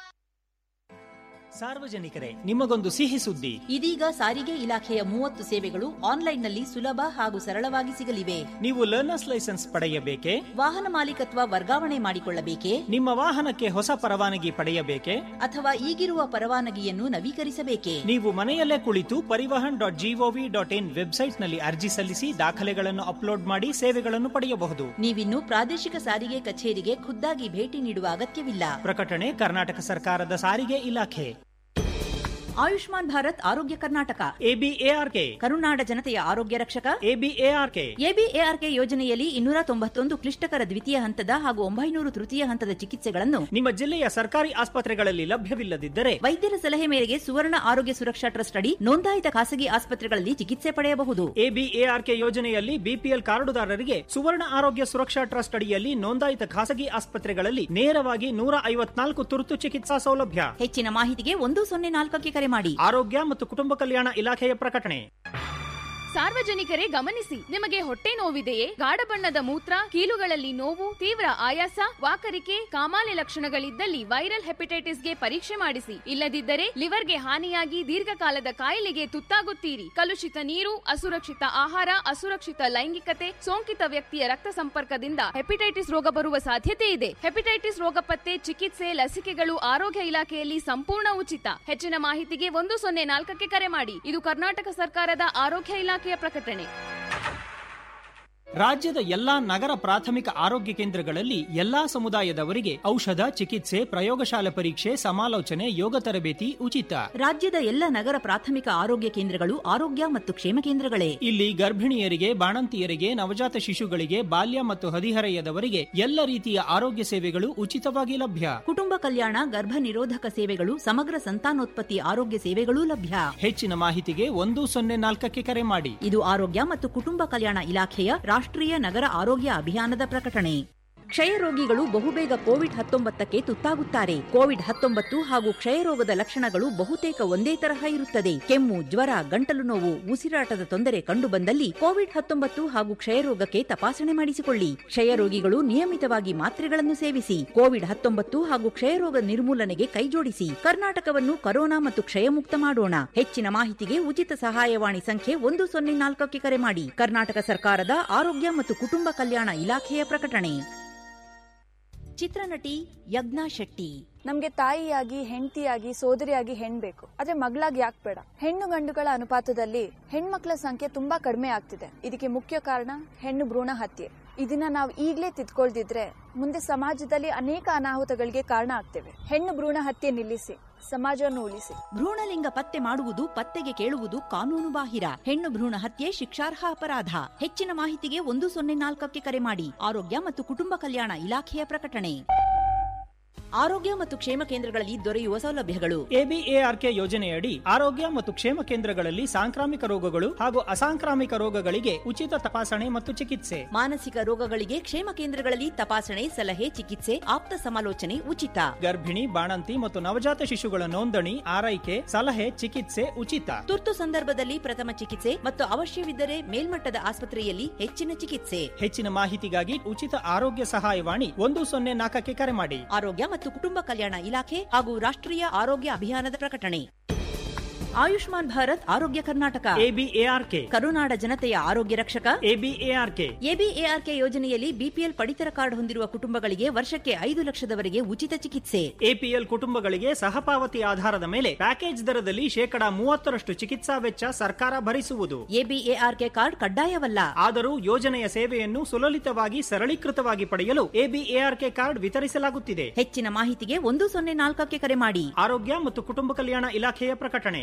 Speaker 16: ಸಾರ್ವಜನಿಕರೇ ನಿಮಗೊಂದು ಸಿಹಿ ಸುದ್ದಿ
Speaker 14: ಇದೀಗ ಸಾರಿಗೆ ಇಲಾಖೆಯ ಮೂವತ್ತು ಸೇವೆಗಳು ಆನ್ಲೈನ್ನಲ್ಲಿ ಸುಲಭ ಹಾಗೂ ಸರಳವಾಗಿ ಸಿಗಲಿವೆ
Speaker 16: ನೀವು ಲರ್ನರ್ಸ್ ಲೈಸೆನ್ಸ್ ಪಡೆಯಬೇಕೆ
Speaker 14: ವಾಹನ ಮಾಲೀಕತ್ವ ವರ್ಗಾವಣೆ ಮಾಡಿಕೊಳ್ಳಬೇಕೆ
Speaker 16: ನಿಮ್ಮ ವಾಹನಕ್ಕೆ ಹೊಸ ಪರವಾನಗಿ ಪಡೆಯಬೇಕೆ
Speaker 14: ಅಥವಾ ಈಗಿರುವ ಪರವಾನಗಿಯನ್ನು ನವೀಕರಿಸಬೇಕೆ
Speaker 16: ನೀವು ಮನೆಯಲ್ಲೇ ಕುಳಿತು Parivahan dot G O V dot in ವೆಬ್ಸೈಟ್ನಲ್ಲಿ ಅರ್ಜಿ ಸಲ್ಲಿಸಿ ದಾಖಲೆಗಳನ್ನು ಅಪ್ಲೋಡ್ ಮಾಡಿ ಸೇವೆಗಳನ್ನು ಪಡೆಯಬಹುದು
Speaker 14: ನೀವಿನ್ನು ಪ್ರಾದೇಶಿಕ ಸಾರಿಗೆ ಕಚೇರಿಗೆ ಖುದ್ದಾಗಿ ಭೇಟಿ ನೀಡುವ ಅಗತ್ಯವಿಲ್ಲ
Speaker 16: ಪ್ರಕಟಣೆ ಕರ್ನಾಟಕ ಸರ್ಕಾರದ ಸಾರಿಗೆ ಇಲಾಖೆ
Speaker 14: ಆಯುಷ್ಮಾನ್ ಭಾರತ್ ಆರೋಗ್ಯ ಕರ್ನಾಟಕ
Speaker 16: ಎಬಿಎಆರ್ಕೆ
Speaker 14: ಕರುನಾಡ ಜನತೆಯ ಆರೋಗ್ಯ ರಕ್ಷಕ
Speaker 16: ಎಬಿಎಆರ್ಕೆ
Speaker 14: ಎಬಿಎಆರ್ಕೆ ಯೋಜನೆಯಲ್ಲಿ ಇನ್ನೂರ ತೊಂಬತ್ತೊಂದು ಕ್ಲಿಷ್ಟಕರ ದ್ವಿತೀಯ ಹಂತದ ಹಾಗೂ ಒಂಬೈನೂರು ತೃತೀಯ ಹಂತದ ಚಿಕಿತ್ಸೆಗಳನ್ನು
Speaker 16: ನಿಮ್ಮ ಜಿಲ್ಲೆಯ ಸರ್ಕಾರಿ ಆಸ್ಪತ್ರೆಗಳಲ್ಲಿ ಲಭ್ಯವಿಲ್ಲದಿದ್ದರೆ
Speaker 14: ವೈದ್ಯರ ಸಲಹೆ ಮೇರೆಗೆ ಸುವರ್ಣ ಆರೋಗ್ಯ ಸುರಕ್ಷಾ ಟ್ರಸ್ಟ್ ಅಡಿ ನೋಂದಾಯಿತ ಖಾಸಗಿ ಆಸ್ಪತ್ರೆಗಳಲ್ಲಿ ಚಿಕಿತ್ಸೆ ಪಡೆಯಬಹುದು
Speaker 16: ಎಬಿಎಆರ್ಕೆ ಯೋಜನೆಯಲ್ಲಿ ಬಿಪಿಎಲ್ ಕಾರ್ಡುದಾರರಿಗೆ ಸುವರ್ಣ ಆರೋಗ್ಯ ಸುರಕ್ಷಾ ಟ್ರಸ್ಟ್ ಅಡಿಯಲ್ಲಿ ನೋಂದಾಯಿತ ಖಾಸಗಿ ಆಸ್ಪತ್ರೆಗಳಲ್ಲಿ ನೇರವಾಗಿ ನೂರ ಐವತ್ನಾಲ್ಕು ತುರ್ತು ಚಿಕಿತ್ಸಾ ಸೌಲಭ್ಯ
Speaker 14: ಹೆಚ್ಚಿನ ಮಾಹಿತಿಗೆ ಒಂದು ಸೊನ್ನೆ ನಾಲ್ಕಕ್ಕೆ ಕರೆ ಮಾಡಿ
Speaker 16: ಆರೋಗ್ಯ ಮತ್ತು ಕುಟುಂಬ ಕಲ್ಯಾಣ ಇಲಾಖೆಯ ಪ್ರಕಟಣೆ
Speaker 18: ಸಾರ್ವಜನಿಕರೇ ಗಮನಿಸಿ ನಿಮಗೆ ಹೊಟ್ಟೆ ನೋವಿದೆಯೇ ಗಾಢ ಬಣ್ಣದ ಮೂತ್ರ ಕೀಲುಗಳಲ್ಲಿ ನೋವು ತೀವ್ರ ಆಯಾಸ ವಾಕರಿಕೆ ಕಾಮಾಲೆ ಲಕ್ಷಣಗಳಿದ್ದಲ್ಲಿ ವೈರಲ್ ಹೆಪಟೈಟಿಸ್ಗೆ ಪರೀಕ್ಷೆ ಮಾಡಿಸಿ ಇಲ್ಲದಿದ್ದರೆ ಲಿವರ್ಗೆ ಹಾನಿಯಾಗಿ ದೀರ್ಘಕಾಲದ ಕಾಯಿಲೆಗೆ ತುತ್ತಾಗುತ್ತೀರಿ ಕಲುಷಿತ ನೀರು ಅಸುರಕ್ಷಿತ ಆಹಾರ ಅಸುರಕ್ಷಿತ ಲೈಂಗಿಕತೆ ಸೋಂಕಿತ ವ್ಯಕ್ತಿಯ ರಕ್ತ ಸಂಪರ್ಕದಿಂದ ಹೆಪಟೈಟಿಸ್ ರೋಗ ಬರುವ ಸಾಧ್ಯತೆ ಇದೆ ಹೆಪಟೈಟಿಸ್ ರೋಗ ಪತ್ತೆ ಚಿಕಿತ್ಸೆ ಲಸಿಕೆಗಳು ಆರೋಗ್ಯ ಇಲಾಖೆಯಲ್ಲಿ ಸಂಪೂರ್ಣ ಉಚಿತ ಹೆಚ್ಚಿನ ಮಾಹಿತಿಗೆ ಒಂದು ಸೊನ್ನೆ ನಾಲ್ಕಕ್ಕೆ ಕರೆ ಮಾಡಿ ಇದು ಕರ್ನಾಟಕ ಸರ್ಕಾರದ ಆರೋಗ್ಯ ಇಲಾಖೆಯ ಪ್ರಕಟಣೆ
Speaker 16: ರಾಜ್ಯದ ಎಲ್ಲಾ ನಗರ ಪ್ರಾಥಮಿಕ ಆರೋಗ್ಯ ಕೇಂದ್ರಗಳಲ್ಲಿ ಎಲ್ಲಾ ಸಮುದಾಯದವರಿಗೆ ಔಷಧ ಚಿಕಿತ್ಸೆ ಪ್ರಯೋಗಶಾಲೆ ಪರೀಕ್ಷೆ ಸಮಾಲೋಚನೆ ಯೋಗ ತರಬೇತಿ ಉಚಿತ
Speaker 14: ರಾಜ್ಯದ ಎಲ್ಲ ನಗರ ಪ್ರಾಥಮಿಕ ಆರೋಗ್ಯ ಕೇಂದ್ರಗಳು ಆರೋಗ್ಯ ಮತ್ತು ಕ್ಷೇಮ ಕೇಂದ್ರಗಳೇ
Speaker 16: ಇಲ್ಲಿ ಗರ್ಭಿಣಿಯರಿಗೆ ಬಾಣಂತಿಯರಿಗೆ ನವಜಾತ ಶಿಶುಗಳಿಗೆ ಬಾಲ್ಯ ಮತ್ತು ಹದಿಹರೆಯದವರಿಗೆ ಎಲ್ಲ ರೀತಿಯ ಆರೋಗ್ಯ ಸೇವೆಗಳು ಉಚಿತವಾಗಿ ಲಭ್ಯ
Speaker 14: ಕುಟುಂಬ ಕಲ್ಯಾಣ ಗರ್ಭ ನಿರೋಧಕ ಸೇವೆಗಳು ಸಮಗ್ರ ಸಂತಾನೋತ್ಪತ್ತಿ ಆರೋಗ್ಯ ಸೇವೆಗಳೂ ಲಭ್ಯ
Speaker 16: ಹೆಚ್ಚಿನ ಮಾಹಿತಿಗೆ ಒಂದು ಸೊನ್ನೆ ನಾಲ್ಕಕ್ಕೆ ಕರೆ ಮಾಡಿ
Speaker 14: ಇದು ಆರೋಗ್ಯ ಮತ್ತು ಕುಟುಂಬ ಕಲ್ಯಾಣ ಇಲಾಖೆಯ ರಾಷ್ಟ್ರೀಯ ನಗರ ಆರೋಗ್ಯ ಅಭಿಯಾನದ ಪ್ರಕಟಣೆ ಕ್ಷಯ ರೋಗಿಗಳು ಬಹುಬೇಗ ಕೋವಿಡ್ ಹತ್ತೊಂಬತ್ತಕ್ಕೆ ತುತ್ತಾಗುತ್ತಾರೆ ಕೋವಿಡ್ ಹತ್ತೊಂಬತ್ತು ಹಾಗೂ ಕ್ಷಯರೋಗದ ಲಕ್ಷಣಗಳು ಬಹುತೇಕ ಒಂದೇ ತರಹ ಇರುತ್ತದೆ ಕೆಮ್ಮು ಜ್ವರ ಗಂಟಲು ನೋವು ಉಸಿರಾಟದ ತೊಂದರೆ ಕಂಡುಬಂದಲ್ಲಿ ಕೋವಿಡ್ ಹತ್ತೊಂಬತ್ತು ಹಾಗೂ ಕ್ಷಯರೋಗಕ್ಕೆ ತಪಾಸಣೆ ಮಾಡಿಸಿಕೊಳ್ಳಿ ಕ್ಷಯ ರೋಗಿಗಳು ನಿಯಮಿತವಾಗಿ ಮಾತ್ರೆಗಳನ್ನು ಸೇವಿಸಿ ಕೋವಿಡ್ ಹತ್ತೊಂಬತ್ತು ಹಾಗೂ ಕ್ಷಯರೋಗ ನಿರ್ಮೂಲನೆಗೆ ಕೈಜೋಡಿಸಿ ಕರ್ನಾಟಕವನ್ನು ಕರೋನಾ ಮತ್ತು ಕ್ಷಯಮುಕ್ತ ಮಾಡೋಣ ಹೆಚ್ಚಿನ ಮಾಹಿತಿಗೆ ಉಚಿತ ಸಹಾಯವಾಣಿ ಸಂಖ್ಯೆ ಒಂದು ಸೊನ್ನೆ ನಾಲ್ಕಕ್ಕೆ ಕರೆ ಮಾಡಿ ಕರ್ನಾಟಕ ಸರ್ಕಾರದ ಆರೋಗ್ಯ ಮತ್ತು ಕುಟುಂಬ ಕಲ್ಯಾಣ ಇಲಾಖೆಯ ಪ್ರಕಟಣೆ ಚಿತ್ರನಟಿ ಯಜ್ಞಾ ಶೆಟ್ಟಿ
Speaker 19: ನಮ್ಗೆ ತಾಯಿಯಾಗಿ ಹೆಂಡತಿಯಾಗಿ ಸೋದರಿಯಾಗಿ ಹೆಣ್ ಬೇಕು ಆದ್ರೆ ಮಗಳಾಗಿ ಯಾಕೆ ಬೇಡ ಹೆಣ್ಣು ಗಂಡುಗಳ ಅನುಪಾತದಲ್ಲಿ ಹೆಣ್ಮಕ್ಳ ಸಂಖ್ಯೆ ತುಂಬಾ ಕಡಿಮೆ ಆಗ್ತಿದೆ ಇದಕ್ಕೆ ಮುಖ್ಯ ಕಾರಣ ಹೆಣ್ಣು ಭ್ರೂಣ ಹತ್ಯೆ ಇದನ್ನ ನಾವು ಈಗ್ಲೇ ತಿದ್ಕೊಳ್ದಿದ್ರೆ ಮುಂದೆ ಸಮಾಜದಲ್ಲಿ ಅನೇಕ ಅನಾಹುತಗಳಿಗೆ ಕಾರಣ ಆಗ್ತೇವೆ ಹೆಣ್ಣು ಭ್ರೂಣ ಹತ್ಯೆ ನಿಲ್ಲಿಸಿ ಸಮಾಜವನ್ನು ಉಳಿಸಿ
Speaker 14: ಭ್ರೂಣಲಿಂಗ ಪತ್ತೆ ಮಾಡುವುದು ಪತ್ತೆಗೆ ಕೇಳುವುದು ಕಾನೂನು ಬಾಹಿರ ಹೆಣ್ಣು ಭ್ರೂಣ ಹತ್ಯೆ ಶಿಕ್ಷಾರ್ಹ ಅಪರಾಧ ಹೆಚ್ಚಿನ ಮಾಹಿತಿಗೆ ಒಂದು ಸೊನ್ನೆ ನಾಲ್ಕಕ್ಕೆ ಕರೆ ಮಾಡಿ ಆರೋಗ್ಯ ಮತ್ತು ಕುಟುಂಬ ಕಲ್ಯಾಣ ಇಲಾಖೆಯ ಪ್ರಕಟಣೆ ಆರೋಗ್ಯ ಮತ್ತು ಕ್ಷೇಮ ಕೇಂದ್ರಗಳಲ್ಲಿ ದೊರೆಯುವ ಸೌಲಭ್ಯಗಳು
Speaker 16: ಎಬಿಎಆರ್ಕೆ ಯೋಜನೆಯಡಿ ಆರೋಗ್ಯ ಮತ್ತು ಕ್ಷೇಮ ಕೇಂದ್ರಗಳಲ್ಲಿ ಸಾಂಕ್ರಾಮಿಕ ರೋಗಗಳು ಹಾಗೂ ಅಸಾಂಕ್ರಾಮಿಕ ರೋಗಗಳಿಗೆ ಉಚಿತ ತಪಾಸಣೆ ಮತ್ತು ಚಿಕಿತ್ಸೆ
Speaker 14: ಮಾನಸಿಕ ರೋಗಗಳಿಗೆ ಕ್ಷೇಮ ಕೇಂದ್ರಗಳಲ್ಲಿ ತಪಾಸಣೆ ಸಲಹೆ ಚಿಕಿತ್ಸೆ ಆಪ್ತ ಸಮಾಲೋಚನೆ ಉಚಿತ
Speaker 16: ಗರ್ಭಿಣಿ ಬಾಣಂತಿ ಮತ್ತು ನವಜಾತ ಶಿಶುಗಳ ನೋಂದಣಿ ಆರೈಕೆ ಸಲಹೆ ಚಿಕಿತ್ಸೆ ಉಚಿತ
Speaker 14: ತುರ್ತು ಸಂದರ್ಭದಲ್ಲಿ ಪ್ರಥಮ ಚಿಕಿತ್ಸೆ ಮತ್ತು ಅವಶ್ಯವಿದ್ದರೆ ಮೇಲ್ಮಟ್ಟದ ಆಸ್ಪತ್ರೆಯಲ್ಲಿ ಹೆಚ್ಚಿನ ಚಿಕಿತ್ಸೆ
Speaker 16: ಹೆಚ್ಚಿನ ಮಾಹಿತಿಗಾಗಿ ಉಚಿತ ಆರೋಗ್ಯ ಸಹಾಯವಾಣಿ ಒಂದು ಸೊನ್ನೆ ನಾಲ್ಕಕ್ಕೆ ಕರೆ ಮಾಡಿ
Speaker 14: ಆರೋಗ್ಯ ಮತ್ತು ಕುಟುಂಬ ಕಲ್ಯಾಣ ಇಲಾಖೆ ಹಾಗೂ ರಾಷ್ಟ್ರೀಯ ಆರೋಗ್ಯ ಅಭಿಯಾನದ ಪ್ರಕಟಣೆ ಆಯುಷ್ಮಾನ್ ಭಾರತ್ ಆರೋಗ್ಯ ಕರ್ನಾಟಕ
Speaker 16: ಎಬಿಎಆರ್ಕೆ
Speaker 14: ಕರುನಾಡ ಜನತೆಯ ಆರೋಗ್ಯ ರಕ್ಷಕ
Speaker 16: ಎಬಿಎಆರ್ಕೆ
Speaker 14: ಎಬಿಎಆರ್ಕೆ ಯೋಜನೆಯಲ್ಲಿ ಬಿಪಿಎಲ್ ಪಡಿತರ ಕಾರ್ಡ್ ಹೊಂದಿರುವ ಕುಟುಂಬಗಳಿಗೆ ವರ್ಷಕ್ಕೆ ಐದು ಲಕ್ಷದವರೆಗೆ ಉಚಿತ ಚಿಕಿತ್ಸೆ
Speaker 16: ಎಪಿಎಲ್ ಕುಟುಂಬಗಳಿಗೆ ಸಹಪಾವತಿ ಆಧಾರದ ಮೇಲೆ ಪ್ಯಾಕೇಜ್ ದರದಲ್ಲಿ ಶೇಕಡಾ ಮೂವತ್ತರಷ್ಟು ಚಿಕಿತ್ಸಾ ವೆಚ್ಚ ಸರ್ಕಾರ ಭರಿಸುವುದು
Speaker 14: ಎಬಿಎಆರ್ಕೆ ಕಾರ್ಡ್ ಕಡ್ಡಾಯವಲ್ಲ
Speaker 16: ಆದರೂ ಯೋಜನೆಯ ಸೇವೆಯನ್ನು ಸುಲಲಿತವಾಗಿ ಸರಳೀಕೃತವಾಗಿ ಪಡೆಯಲು ಎಬಿಎಆರ್ಕೆ ಕಾರ್ಡ್ ವಿತರಿಸಲಾಗುತ್ತಿದೆ
Speaker 14: ಹೆಚ್ಚಿನ ಮಾಹಿತಿಗೆ ಒಂದು ಸೊನ್ನೆ ನಾಲ್ಕಕ್ಕೆ ಕರೆ ಮಾಡಿ
Speaker 16: ಆರೋಗ್ಯ ಮತ್ತು ಕುಟುಂಬ ಕಲ್ಯಾಣ ಇಲಾಖೆಯ ಪ್ರಕಟಣೆ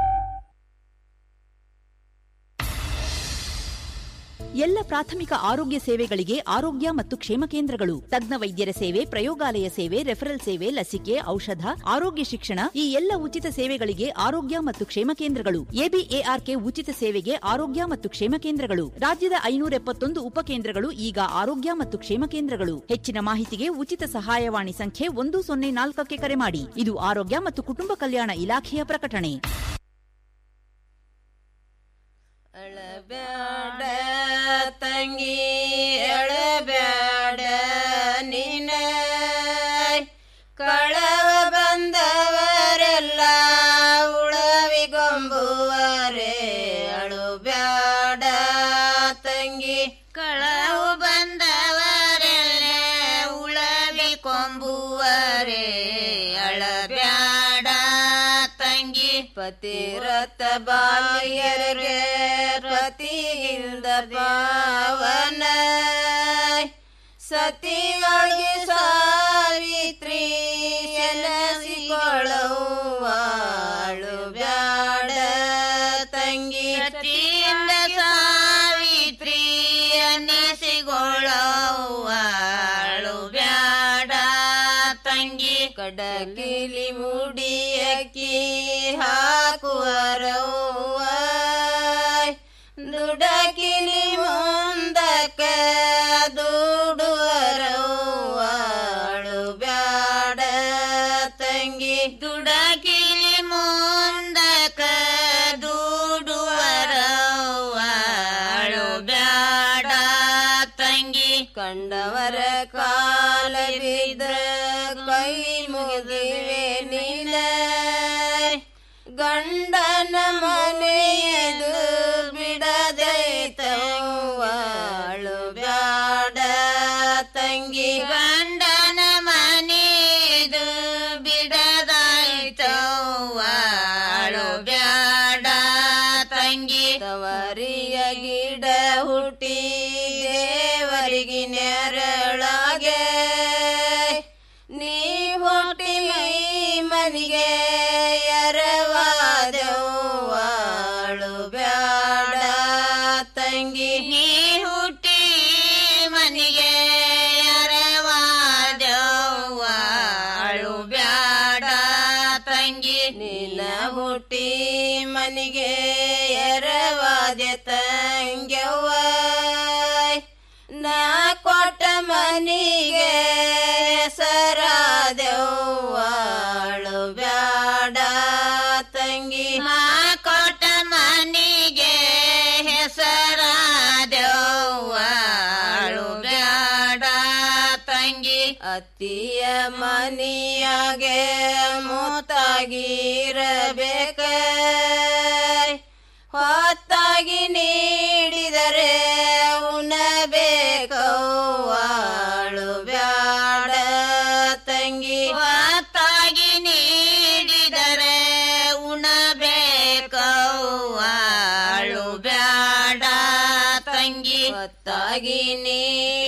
Speaker 14: ಎಲ್ಲ ಪ್ರಾಥಮಿಕ ಆರೋಗ್ಯ ಸೇವೆಗಳಿಗೆ ಆರೋಗ್ಯ ಮತ್ತು ಕ್ಷೇಮ ಕೇಂದ್ರಗಳು ತಜ್ಞ ವೈದ್ಯರ ಸೇವೆ ಪ್ರಯೋಗಾಲಯ ಸೇವೆ ರೆಫರಲ್ ಸೇವೆ ಲಸಿಕೆ ಔಷಧ ಆರೋಗ್ಯ ಶಿಕ್ಷಣ ಈ ಎಲ್ಲ ಉಚಿತ ಸೇವೆಗಳಿಗೆ ಆರೋಗ್ಯ ಮತ್ತು ಕ್ಷೇಮ ಕೇಂದ್ರಗಳು ಎಬಿಎಆರ್ಕೆ ಉಚಿತ ಸೇವೆಗೆ ಆರೋಗ್ಯ ಮತ್ತು ಕ್ಷೇಮ ಕೇಂದ್ರಗಳು ರಾಜ್ಯದ ಐನೂರ ಎಪ್ಪತ್ತೊಂದು ಉಪಕೇಂದ್ರಗಳು ಈಗ ಆರೋಗ್ಯ ಮತ್ತು ಕ್ಷೇಮ ಕೇಂದ್ರಗಳು ಹೆಚ್ಚಿನ ಮಾಹಿತಿಗೆ ಉಚಿತ ಸಹಾಯವಾಣಿ ಸಂಖ್ಯೆ ಒಂದು ಸೊನ್ನೆ ನಾಲ್ಕಕ್ಕೆ ಕರೆ ಮಾಡಿ ಇದು ಆರೋಗ್ಯ ಮತ್ತು ಕುಟುಂಬ ಕಲ್ಯಾಣ ಇಲಾಖೆಯ ಪ್ರಕಟಣೆ
Speaker 17: ಅಳಬ್ಯಾಡ ತಂಗಿ ಅಳಬ್ಯಾಡ ನೀನ ಕಳವ ಬಂದವರೆಲ್ಲ ಉಳವಿಗೊಂಬುವರೆ ಅಳುಬ್ಯಾಡ ತಂಗಿ ಕಳವು ಬಂದವರೆಲ್ಲ ಉಳವಿ ಕೊಂಬುವರೆ ಅಳಬ್ಯಾಡ ತಂಗಿ ಪತಿರತ ಬಾಲ್ಯರಿಗೆ ಪತಿಯಿಂದ ಪಾವನ ಸತಿಯೊಳಗೆ ಸಾವಿತ್ರಿ ಎಲಸಿಕೊಳ್ಳುವಾಳು ಬ್ಯಾಡ ತಂಗಿ ಸತಿಯಿಂದ ಸಾವಿತ್ರಿ ಅನ್ನಿಸಿಕೊಳ್ಳುವಾಳು ಬ್ಯಾಡ ತಂಗಿ ಕಡಗಿಲಿ ಮುಡಿಯಕ್ಕಿ ಹಾಕುವರವ್ವ ದುಡಕಿಲಿ ಮುಂದಕ್ಕ ದುಡುವರವ್ವಾಳು ಬ್ಯಾಡ ತಂಗಿ ದುಡಕಿಲಿ ಮುಂದಕ್ಕ ದುಡುವರವ್ವಾಳು ಬ್ಯಾಡ ತಂಗಿ ಕಂಡವರ ಕಾಲ ಬಿದ್ರ ಕೈ ಮುಗಿವೆ ನಿನ್ನ ಗಂಡನ ಮನೆಯದು ಬಿಡದೈತವ್ವಾಳು ಬ್ಯಾಡ ತಂಗಿ ಗಂಡನ ಮನೆಯದು ಬಿಡದಾಯ್ತವ್ವಾಳು ಬ್ಯಾಡ ತಂಗಿ ತವರಿಯ ಗಿಡ ಹುಟ್ಟಿದೆ ಹುಟ್ಟಿ ಮನಿಗೆ ಎರವಾದೆ ತಂಗ್ಯವ್ವ ನಾ ಕೊಟ್ಟ ಮನಿಗೆ ಹೆಸರಾದೆವ್ವಾಳು ಬ್ಯಾಡ ತಂಗಿ ನಾ ಕೊಟ್ಟ ಮನಿಗೆ ಹೆಸರಾದೆವ್ವಾಳು ಬ್ಯಾಡ ತಂಗಿ ಅತ್ತಿಯ ಮನಿಯಾಗೆ ಮುತ್ತಾಗಿರಬೇಕ ಹೊತ್ತಾಗಿ ನೀಡಿದರೆ ಉಣಬೇಕವ್ವಾಳು ಬ್ಯಾಡ ತಂಗಿ ಹೊತ್ತಾಗಿ ನೀಡಿದರೆ ಉಣಬೇಕವ್ವಾಳು ಬ್ಯಾಡ ತಂಗಿ ಹೊತ್ತಾಗಿ ನೀ